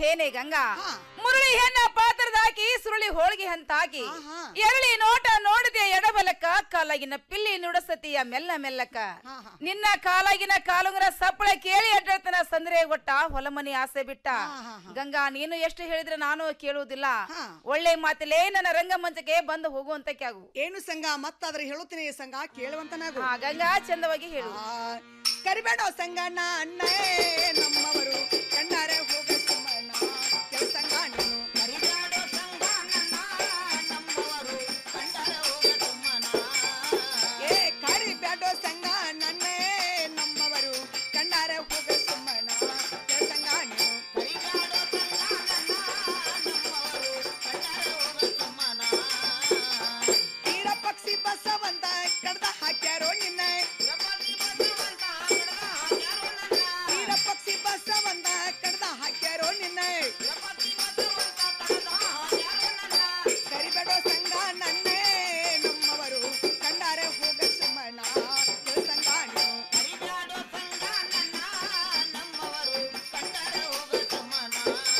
ಹೇನೆ ಗಂಗಾ ಮುರುಳಿ ಹೆಣ್ಣ ಪಾತ್ರದ ಹಾಕಿ ಸುರುಳಿ ಹೋಳಿಗೆ ಹಂತಾಗಿ ಎರಳಿ ನೋಟ ನೋಡಿದೆ ಎಡಬಲಕ್ಕ ಕಾಲಾಗಿನ ಪಿಲ್ಲಿ ನುಡಸತಿಯ ಮೆಲ್ಲ ಮೆಲ್ಲಕ ನಿನ್ನ ಕಾಲಾಗಿನ ಕಾಲುಂಗರ ಸಪ್ಪಳ ಕೇಳಿ ಅಡ್ಡತನ ಸಂದ್ರೆ ಗೊಟ್ಟ ಹೊಲಮನಿ ಆಸೆ ಬಿಟ್ಟ ಗಂಗಾ ನೀನು ಎಷ್ಟು ಹೇಳಿದ್ರೆ ನಾನು ಕೇಳುವುದಿಲ್ಲ ಒಳ್ಳೆ ಮಾತಿಲೇ ನನ್ನ ರಂಗಮಂಚಕ್ಕೆ ಬಂದು ಹೋಗುವಂತ ಕ್ಯಾಗು ಏನು ಸಂಘ ಮತ್ತಾದ್ರೆ ಹೇಳುತ್ತೀನಿ ಸಂಘ ಕೇಳುವಂತನಾಗು ಹಾ, ಗಂಗಾ ಚಂದವಾಗಿ ಹೇಳು ಕರಿಬೇಡ ಸಂಗಣ್ಣ ಅಣ್ಣೇ ನಮ್ಮವರು ಕಂಡಾರೆ ಹೋಗ ಸುಮ್ಮನ ಕೆಲ ಸಂಘ ನೀನು ಕರಿಬೇಡ ಸಂಗಣ್ಣ ನಮ್ಮವರು ಕಂಡಾರೆ ಹೋಗ ಸುಮ್ಮನ ಏ ಕರಿಬೇಡ ಸಂಘ ನನ್ನೇ ನಮ್ಮವರು ಕಂಡಾರೆ ಹೋಗ ಸುಮ್ಮನ ಕೆಲ ಸಂಘ ನೀನು ಕರಿಬೇಡ ಈರ ಪಕ್ಷಿ ಬಸವಂತ ಕಡ್ದ ಹಾಕ್ಯಾರೋ ನಿನ್ನ ಈರ ಪಕ್ಷಿ ಬಸವಂತ ಕಡ್ದ ಹಾಕ್ಯಾರೋ ನಿನ್ನ ಕರಿಬೇಡೋ ಸಂಘ ನನ್ನೇ ನಮ್ಮವರು ಕಂಡಾರೆ ಹೋಗ ಸುಮ್ಮನ ಕೆಲ ಸಂಘ ನೀನು ಕರಿಬೇಡೋ ಸಂಘ ನನ್ನ ನಮ್ಮವರು ಕಂಡಾರೆ ಹೋಗ ಸುಮ್ಮನ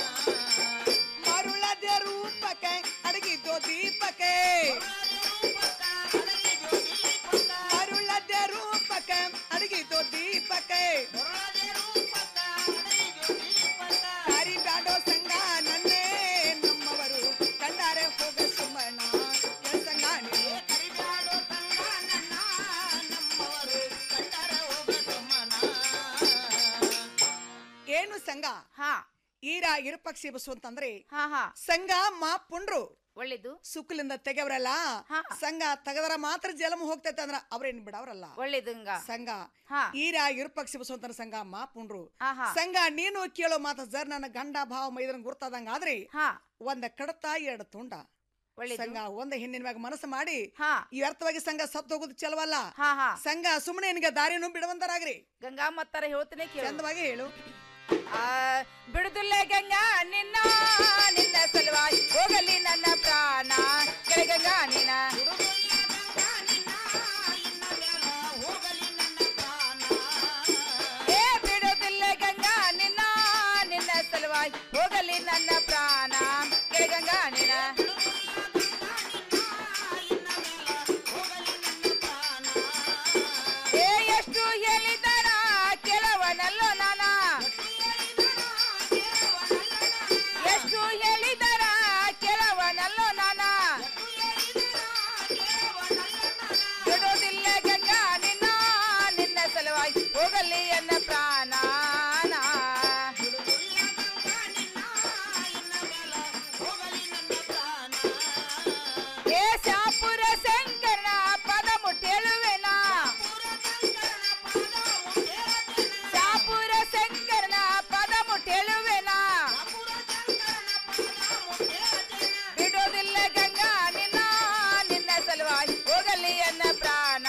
ಮರುಳದ ರೂಪಕ್ಕೆ ಅಡಗಿದ್ದೋ ದೀಪಕ್ಕೆ ಮರುಳದ ರೂಪಕ್ಕೆ ಅಡಗಿದ್ದೋ ದೀಪಕ್ಕೆ ಕರಿಬ್ಯಾಡೋ ಸಂಘ ನನ್ನೇ ನಮ್ಮವರು ಕಂಡಾರೆ ಹೋಗ ಸುಮ್ಮನ ಕೆಲ ಸಂಘ ನೀನು ಏನು ಸಂಘ ಈರ ಇರುಪಕ್ಷಿ ಬಸ್ಸು ಅಂತಂದ್ರೆ ಸಂಘ ಮಾ ಪುಂಡ್ರು ಒಳ್ಳೇದು ಸುಕ್ಕಲಿಂದ ತೆಗೆವ್ರಲ್ಲ ಸಂಘ ತೆಗೆದ್ರ ಮಾತ್ರ ಜಲಮ ಹೋಗ್ತೈತೆ ಅಂದ್ರ ಅವ್ರೇನ್ ಬಿಡವ್ರಲ್ಲ ಒಳ್ಳೇದು ಸಂಘ ಈರ ಇರುಪಕ್ಷಿ ಬಸ್ಸು ಅಂತಾರ ಸಂಘ ಮಾ ಪುಂಡ್ರು ಸಂಘ ನೀನು ಕೇಳೋ ಮಾತ ಜರ್ ನನ್ನ ಗಂಡ ಭಾವ ಮೈದನ್ ಗುರ್ತಾದಂಗ ಆದ್ರಿ ಒಂದ ಕಡತ ಎರಡು ತುಂಡ ಸಂಘ ಒಂದ ಹೆಣ್ಣಿನ ಮ್ಯಾಗ ಮನಸ್ಸು ಮಾಡಿ ಈ ವ್ಯರ್ಥವಾಗಿ ಸಂಘ ಸತ್ತು ಹೋಗುದು ಚಲವಲ್ಲ ಸಂಘ ಸುಮ್ಮನೆ ನಿನಗೆ ದಾರಿನೂ ಬಿಡುವಂತರಾಗ್ರಿ ಗಂಗಾ ಮತ್ತಾರ ಹೇಳ್ತೀನಿ ಕೇಳು ಚಂದವಾಗಿ ಹೇಳು ಆ, ಬಿಡುದಿಲ್ಲ ಗಂಗಾ ನಿನ್ನ ನಿನ್ನ ಸಲುವಾಗಿ ಹೋಗಲಿ ನನ್ನ ಪ್ರಾಣ ಕೆಳಗಂಗಾ ನೀನ ಏ ಬಿಡುದಿಲ್ಲ ಗಂಗಾ ನಿನ್ನ ನಿನ್ನ ಸಲುವಾಗಿ ಹೋಗಲಿ ನನ್ನ ಪ್ರಾಣ ಕೆಳಗಂಗಾ ನೀನ ಏ ಎಷ್ಟು ಹೇಳಿದರ ಕೆಲವನಲ್ಲೋ ನಾನ ಎಷ್ಟು ಹೇಳಿದರ ಕೆಲವನಲ್ಲೋ ನಾನ ಬಿಡೋದಿಲ್ಲ ಗಂಗಾ ನಿನ್ನ ನಿನ್ನ ಸಲುವಾಗಿ ಹೋಗಲಿ ಎನ್ನ ಪ್ರಾಣ ಏ ಶಾಪುರ ಶಂಕರನ ಪದ ಮುಟ್ಟೇಳುವೆನ ಶಾಪುರ ಶಂಕರನ ಪದ ಮುಟ್ಟೇಳುವೆನ ಬಿಡೋದಿಲ್ಲ ಗಂಗಾ ನಿನ್ನ ನಿನ್ನ ಸಲುವಾಗಿ ಹೋಗಲಿ ಎನ್ನ ಪ್ರಾಣ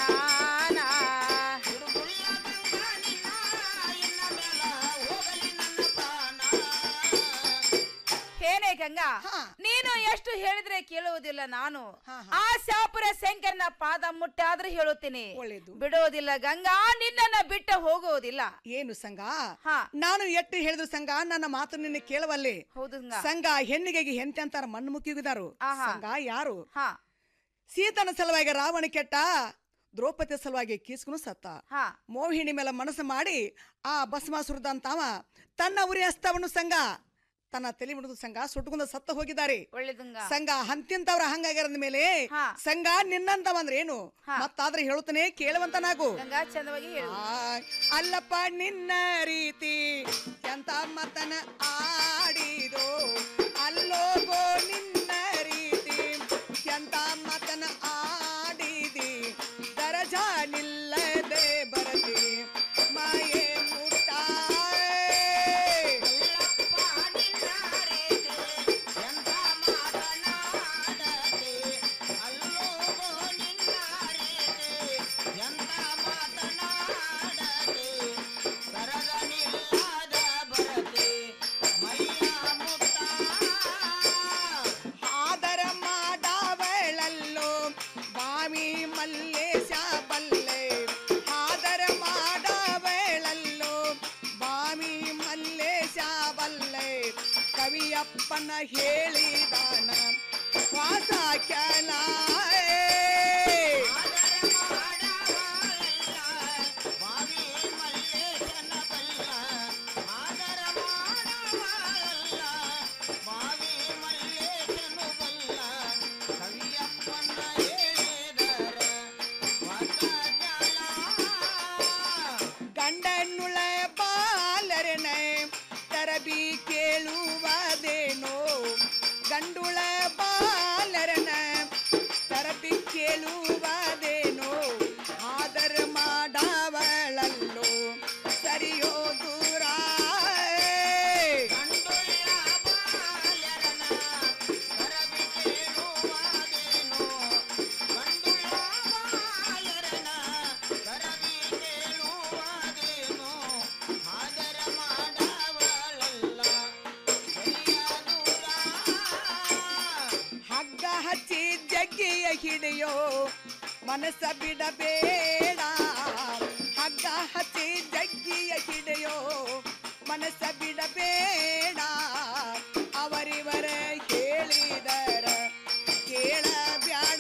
ಏನೇ ಗಂಗಾ ನೀನು ಎಷ್ಟು ಹೇಳಿದ್ರೆ ಕೇಳುವುದಿಲ್ಲ ನಾನು ಆ ಶಾಪುರ ಶಂಕರನ ಪಾದ ಮುಟ್ಟಾದ್ರೆ ಹೇಳುತ್ತೀನಿ ಬಿಡುವುದಿಲ್ಲ ಗಂಗಾ ನಿನ್ನನ್ನ ಬಿಟ್ಟು ಹೋಗುವುದಿಲ್ಲ ಏನು ಸಂಘ ನಾನು ಎಟ್ಟು ಹೇಳಿದ್ರು ಸಂಘ ನನ್ನ ಮಾತು ನಿನ್ನ ಕೇಳವಲ್ಲಿ ಹೌದು ಸಂಘ ಹೆಣ್ಣಿಗೆ ಹೆಂತೆ ಅಂತಾರ ಮಣ್ಣು ಮುಕ್ಕಿಗಿದಾರು ಸಂಘ ಯಾರು ಸೀತನ ಸಲುವಾಗಿ ರಾವಣ ಕೆಟ್ಟ ದ್ರೌಪದಿ ಸಲುವಾಗಿ ಕೀಸ್ಕನು ಸತ್ತ ಮೋಹಿಣಿ ಮೇಲೆ ಮನಸ್ಸು ಮಾಡಿ ಆ ಭಸ್ಮಾಸುರದಂತಾವ ತನ್ನ ಉರಿ ಹಸ್ತವನ್ನು ಸಂಘ ತನ್ನ ತಲೆ ಮುಡಿದು ಸಂಘ ಸುಟ್ಟುಕೊಂಡ ಸತ್ತ ಹೋಗಿದ್ದಾರೆ ಒಳ್ಳೇದಂಗ ಸಂಘ ಹಂತಿಂತವ್ರ ಹಂಗಾಗಿರದ ಮೇಲೆ ಸಂಘ ನಿನ್ನಂತವಂದ್ರೆ ಏನು ಮತ್ತಾದ್ರೆ ಹೇಳುತ್ತಾನೆ ಕೇಳುವಂತನಾಗು ಗಂಗಾ ಚಂದವಾಗಿ ಹೇಳು ಅಲ್ಲಪ್ಪ ನಿನ್ನ ರೀತಿ ಎಂತ ಮತನ ಆಡಿದೋ ಅಲ್ಲೋಗೋ ನಿನ್ನ ರೀತಿ ಎಂತ ಮತನ ಆಡಿದಿ ದರಜ ನಿಲ್ಲದೆ ಬರದಿ ಮಾಯೆ ಮುಟ್ಟಾಯ್ ಕವಿಯಪ್ಪನ ಹೇಳಿದಾನ ವಾಸ ಕೆಲ ಗಂಡನ್ನುಳ ಬಾಲರನೆ ತರಬಿ ಕೇಳುವುದೇನೋ ಗಂಡುಳ ಬಾಲರನ ತರಬಿ ಕೇಳುವುದೇನೋ ಆದರ ಮಾಡವಳಲ್ಲೋ ಸರಿಯೋ ದೂರ ಹಗ್ಗ ಹಚ್ಚಿ ಜಗ್ಗಿಯ ಹಿಡಿಯೋ ಮನಸ್ಸ ಬಿಡಬೇಡ ಹಗ್ಗ ಹಚ್ಚಿ ಜಗ್ಗಿಯ ಹಿಡಿಯೋ ಮನಸ್ಸ ಬಿಡಬೇಡ ಅವರಿವರ ಹೇಳಿದರ ಕೇಳಬ್ಯಾಡ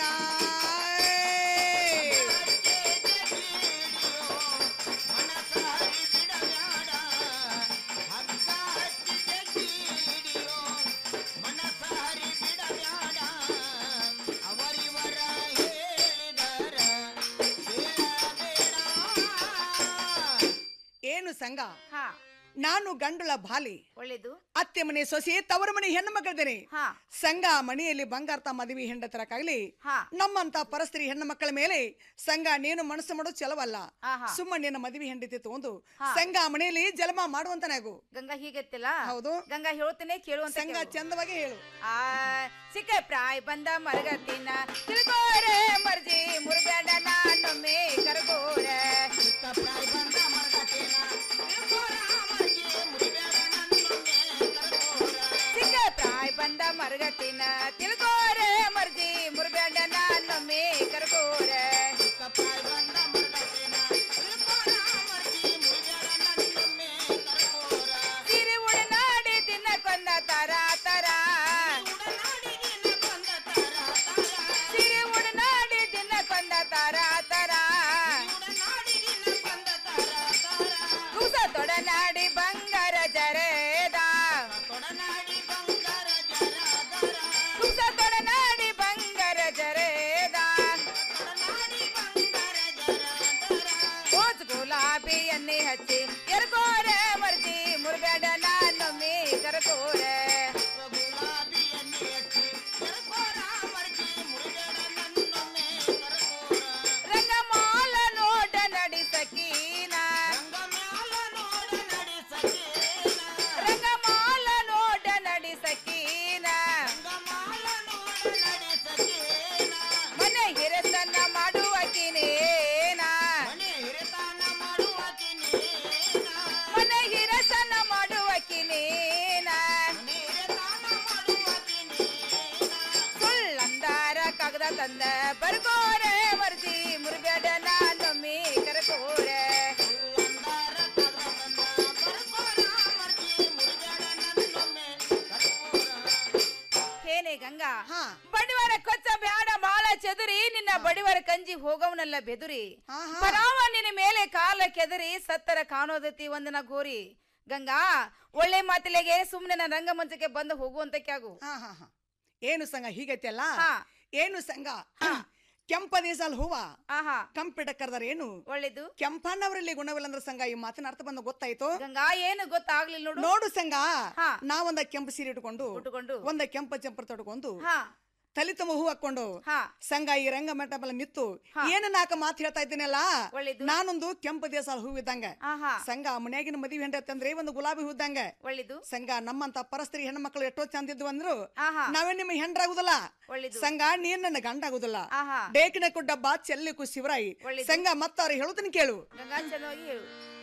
ಏನು ಸಂಘ ನಾನು ಗಂಡುಳ ಬಾಲಿ ಒಳ್ಳೇದು ಅತ್ತೆ ಮನೆ ಸೊಸೆ ತವರ ಮನೆ ಹೆಣ್ಣು ಮಕ್ಕಳಿದ್ದೇನೆ ಸಂಘ ಮನೆಯಲ್ಲಿ ಬಂಗಾರ ಮದುವೆ ಹೆಂಡತರಕ್ಕಾಗ್ಲಿ ನಮ್ಮಂತ ಪರಸ್ತ್ರೀ ಹೆಣ್ಣು ಮಕ್ಕಳ ಮೇಲೆ ಸಂಘ ನೀನು ಮನಸ್ಸು ಮಾಡೋದು ಚಲವಲ್ಲ ಆಹಾ. ಸುಮ್ಮ ನಿನ್ನ ಮದುವೆ ಹೆಂಡತಿ ತಗೊಂಡು ಸಂಘ ಮನೆಯಲ್ಲಿ ಜಲಮ ಮಾಡುವಂತನಾಗು ಗಂಗಾ ಹೀಗೆತ್ತಿಲ್ಲ ಹೌದು ಗಂಗಾ ಹೇಳ್ತೇನೆ ಕೇಳುವಂತ ಸಂಘ ಚಂದವಾಗಿ ಹೇಳು ಆ ಸಿಕ್ಕ ಪ್ರಾಯ ಬಂದ ಮರಗತಿನ ತಿಳ್ಕೋರೆ ಮರ್ಜಿ ಮುರುಬೇಡ ನಾನೊಮ್ಮೆ ಕರ್ಗೋರೆ ಸಿಕ್ಕ ಪ್ರಾಯ ಬಂದ ಮರಗತಿನ ಸಿಕ್ಕ ಪ್ರಾಯ ಬಂದ ಮರಗತಿನ ತಿಳ್ಕೋರೆ ಮರ್ಜಿ ಮುರುಬೇಡ ನಾನೊಮ್ಮೆ ಕರ್ಗೋರೆ ಸಿಕ್ಕ ಪ್ರಾಯ ಬಂದ ಸಿರಿ ಉಡನಾಡಿ ದಿನ ಕೊಂದ ತರ ತರ ಸಿರಿ ಉಡನಾಡಿ ದಿನ ಕೊಂದ ತರ ತರ ಕುಸ ತೊಡನಾಡಿ ಬಂಗಾರ ಜರೇದ ಕುಸ ತೊಡನಾಡಿ ಬಂಗಾರ ಜರೇದ ಓಜ್ ಗುಲಾಬಿ ಎಣ್ಣೆ ಹಚ್ಚಿ ಎರ್ಕೋರೆ ಮರ್ಜಿ ಮುರುಬೇಡ ನಾನೊಮ್ಮೆ ಕರ್ಕೋರೆ ರಂಗಮಾಲ ನೋಡ ನಡಿ ಸಕೀನ ರಂಗಮಾಲ ನೋಡ ನಡಿ ಸಕೀನ ಮನೆ ಹಿರಸನ್ನ ಮಾಡುವಕಿನೇನ ಮನೆ ಹಿರಸನ್ನ ಮಾಡುವಕಿನೇನ ಸುಳ್ಳಂದಾರ ಕಾಗದ ತಂದ ಬರ್ಕೋರೆ ಮರ್ಜಿ ಮುರುಬೇಡ ನಾನೊಮ್ಮೆ ಕರ್ಕೋರೆ ಏನೇ ಗಂಗಾ ಬಡಿವಾರ ಕೊಚ್ಚ ಬ್ಯಾಡ ಮಾಳ ಚೆದುರಿ ನಿನ್ನ ಬಡಿವಾರ ಕಂಜಿ ಹೋಗವನಲ್ಲ ಬೆದುರಿ ಪರಾವ ನಿನ್ನ ಮೇಲೆ ಕಾಲ ಕೆದರಿ ಸತ್ತರ ಕಾಣೋದತಿ ಒಂದನ ಗೋರಿ ಗಂಗಾ ಒಳ್ಳೆ ಮಾತಿಲೆಗೆ ಸುಮ್ಮನೆ ನನ್ನ ರಂಗಮಂಚಕ್ಕೆ ಬಂದು ಹೋಗುವಂತ ಕ್ಯಾಗು ಏನು ಸಂಘ ಹೀಗೈತೆಲ್ಲ ಏನು ಸಂಘ ಕೆಂಪ ದೇಸಾಲ್ ಹೂವ ಕಂಪಿಡ ಕರ್ದಾರ ಏನು ಒಳ್ಳೇದು ಕೆಂಪಣ್ಣವರಲ್ಲಿ ಗುಣವಿಲ್ಲ ಅಂದ್ರೆ ಸಂಘ ಈ ಮಾತಿನ ಅರ್ಥ ಬಂದ ಗೊತ್ತಾಯ್ತು ಗಂಗಾ ಏನು ಗೊತ್ತಾಗ್ಲಿಲ್ಲ ನೋಡು ನೋಡು ಸಂಘ ನಾವೊಂದ ಕೆಂಪು ಸೀರೆ ಇಟ್ಕೊಂಡು ಒಂದ ಕೆಂಪ ಚಂಪರ್ ತೊಡ್ಕೊಂಡು ತಲೆ ತುಂಬ ಹೂ ಹಾಕೊಂಡು ಸಂಘ ಈ ರಂಗ ಮಂಟಪಲ್ಲ ನಿತ್ತು ಏನು ನಾಲ್ಕ ಮಾತು ಹೇಳ್ತಾ ಇದ್ದೀನಲ್ಲ ನಾನೊಂದು ಕೆಂಪು ದೇಸಾಲ ಹೂ ಇದ್ದಂಗ ಸಂಘ ಮನ್ಯಾಗಿನ ಮದುವೆ ಹೆಂಡತ್ತಂದ್ರೆ ಒಂದು ಗುಲಾಬಿ ಹೂ ಇದ್ದಂಗ ಒಳ್ಳೇದು ಸಂಘ ನಮ್ಮಂತ ಪರಸ್ತ್ರೀ ಹೆಣ್ಮಕ್ಳು ಎಷ್ಟೋ ಚಂದ ಇದ್ವು ಅಂದ್ರು ನಾವೇ ನಿಮ್ಮ ಹೆಂಡ್ರಾಗುದಿಲ್ಲ ಸಂಘ ನೀನ್ ನನ್ನ ಗಂಡ ಆಗುದಿಲ್ಲ ಡೇಕಿನ ಕುಡ್ಡಬ್ಬ ಚೆಲ್ಲಿಕು ಶಿವರಾಯಿ ಸಂಘ ಮತ್ತ ಅವ್ರು ಹೇಳುದನ್ನ ಕೇಳು ಗಂಗಾ ಚೆನ್ನಾಗಿ ಹೇಳು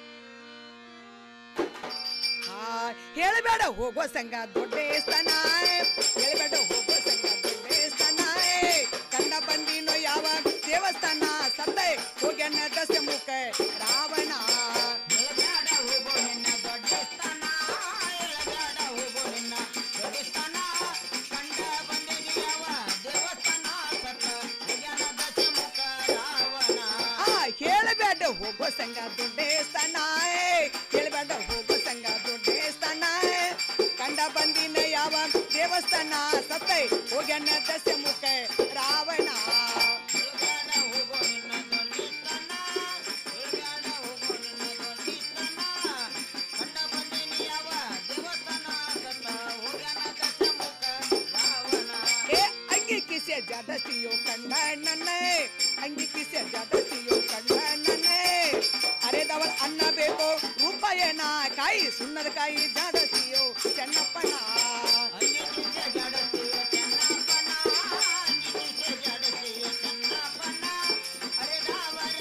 ಆ, ಹೇಳಬೇಡ ಹೋಗೋ ಸಂಘ ದೊಡ್ಡ ಸ್ಥಾನ ಹೇಳಬೇಡ ಹೋಗೋ ಸಂಘ ದೊಡ್ಡ ಸ್ಥಾನ ಕಂಡ ಬಂದಿನೋ ಯಾವ ದೇವಸ್ಥಾನ ಸತ್ತೆ ಹೋಗ್ಯನ ದಸ ಮುಖ ರಾವಣ ದುಡ್ಡೇಸ್ತನ ಕೇಳಬೇಡ ಹೋಗೋ ಸಂಘ ದುಡ್ಡೇಸ್ತನ ಕಂಡ ಬಂದಿನ ಯಾವ ದೇವಸ್ಥಾನ ಸತ್ತೈ ಹೋಗ್ಯಾನ ದಸೆ ಮುಖ ರಾವಣ ಏ ಅಂಗಿ ಕಿಸೆ ಜಾದಸ್ತಿಯೋ ಕಂಡ ನನ್ನೆ ಅಂಗಿ ಕಿಸೆ ಜಾದಸ್ತಿಯೋ ಕಂಡ ನನ್ನೆ ಅರೆದವಳ ಅನ್ನ ಬೇಕು ರೂಪಾಯನ ಕಾಯಿ ಸುಣ್ಣದ ಕಾಯಿ ಜಾದಸ್ತಿಯೋ ಚೆನ್ನಪ್ಪನ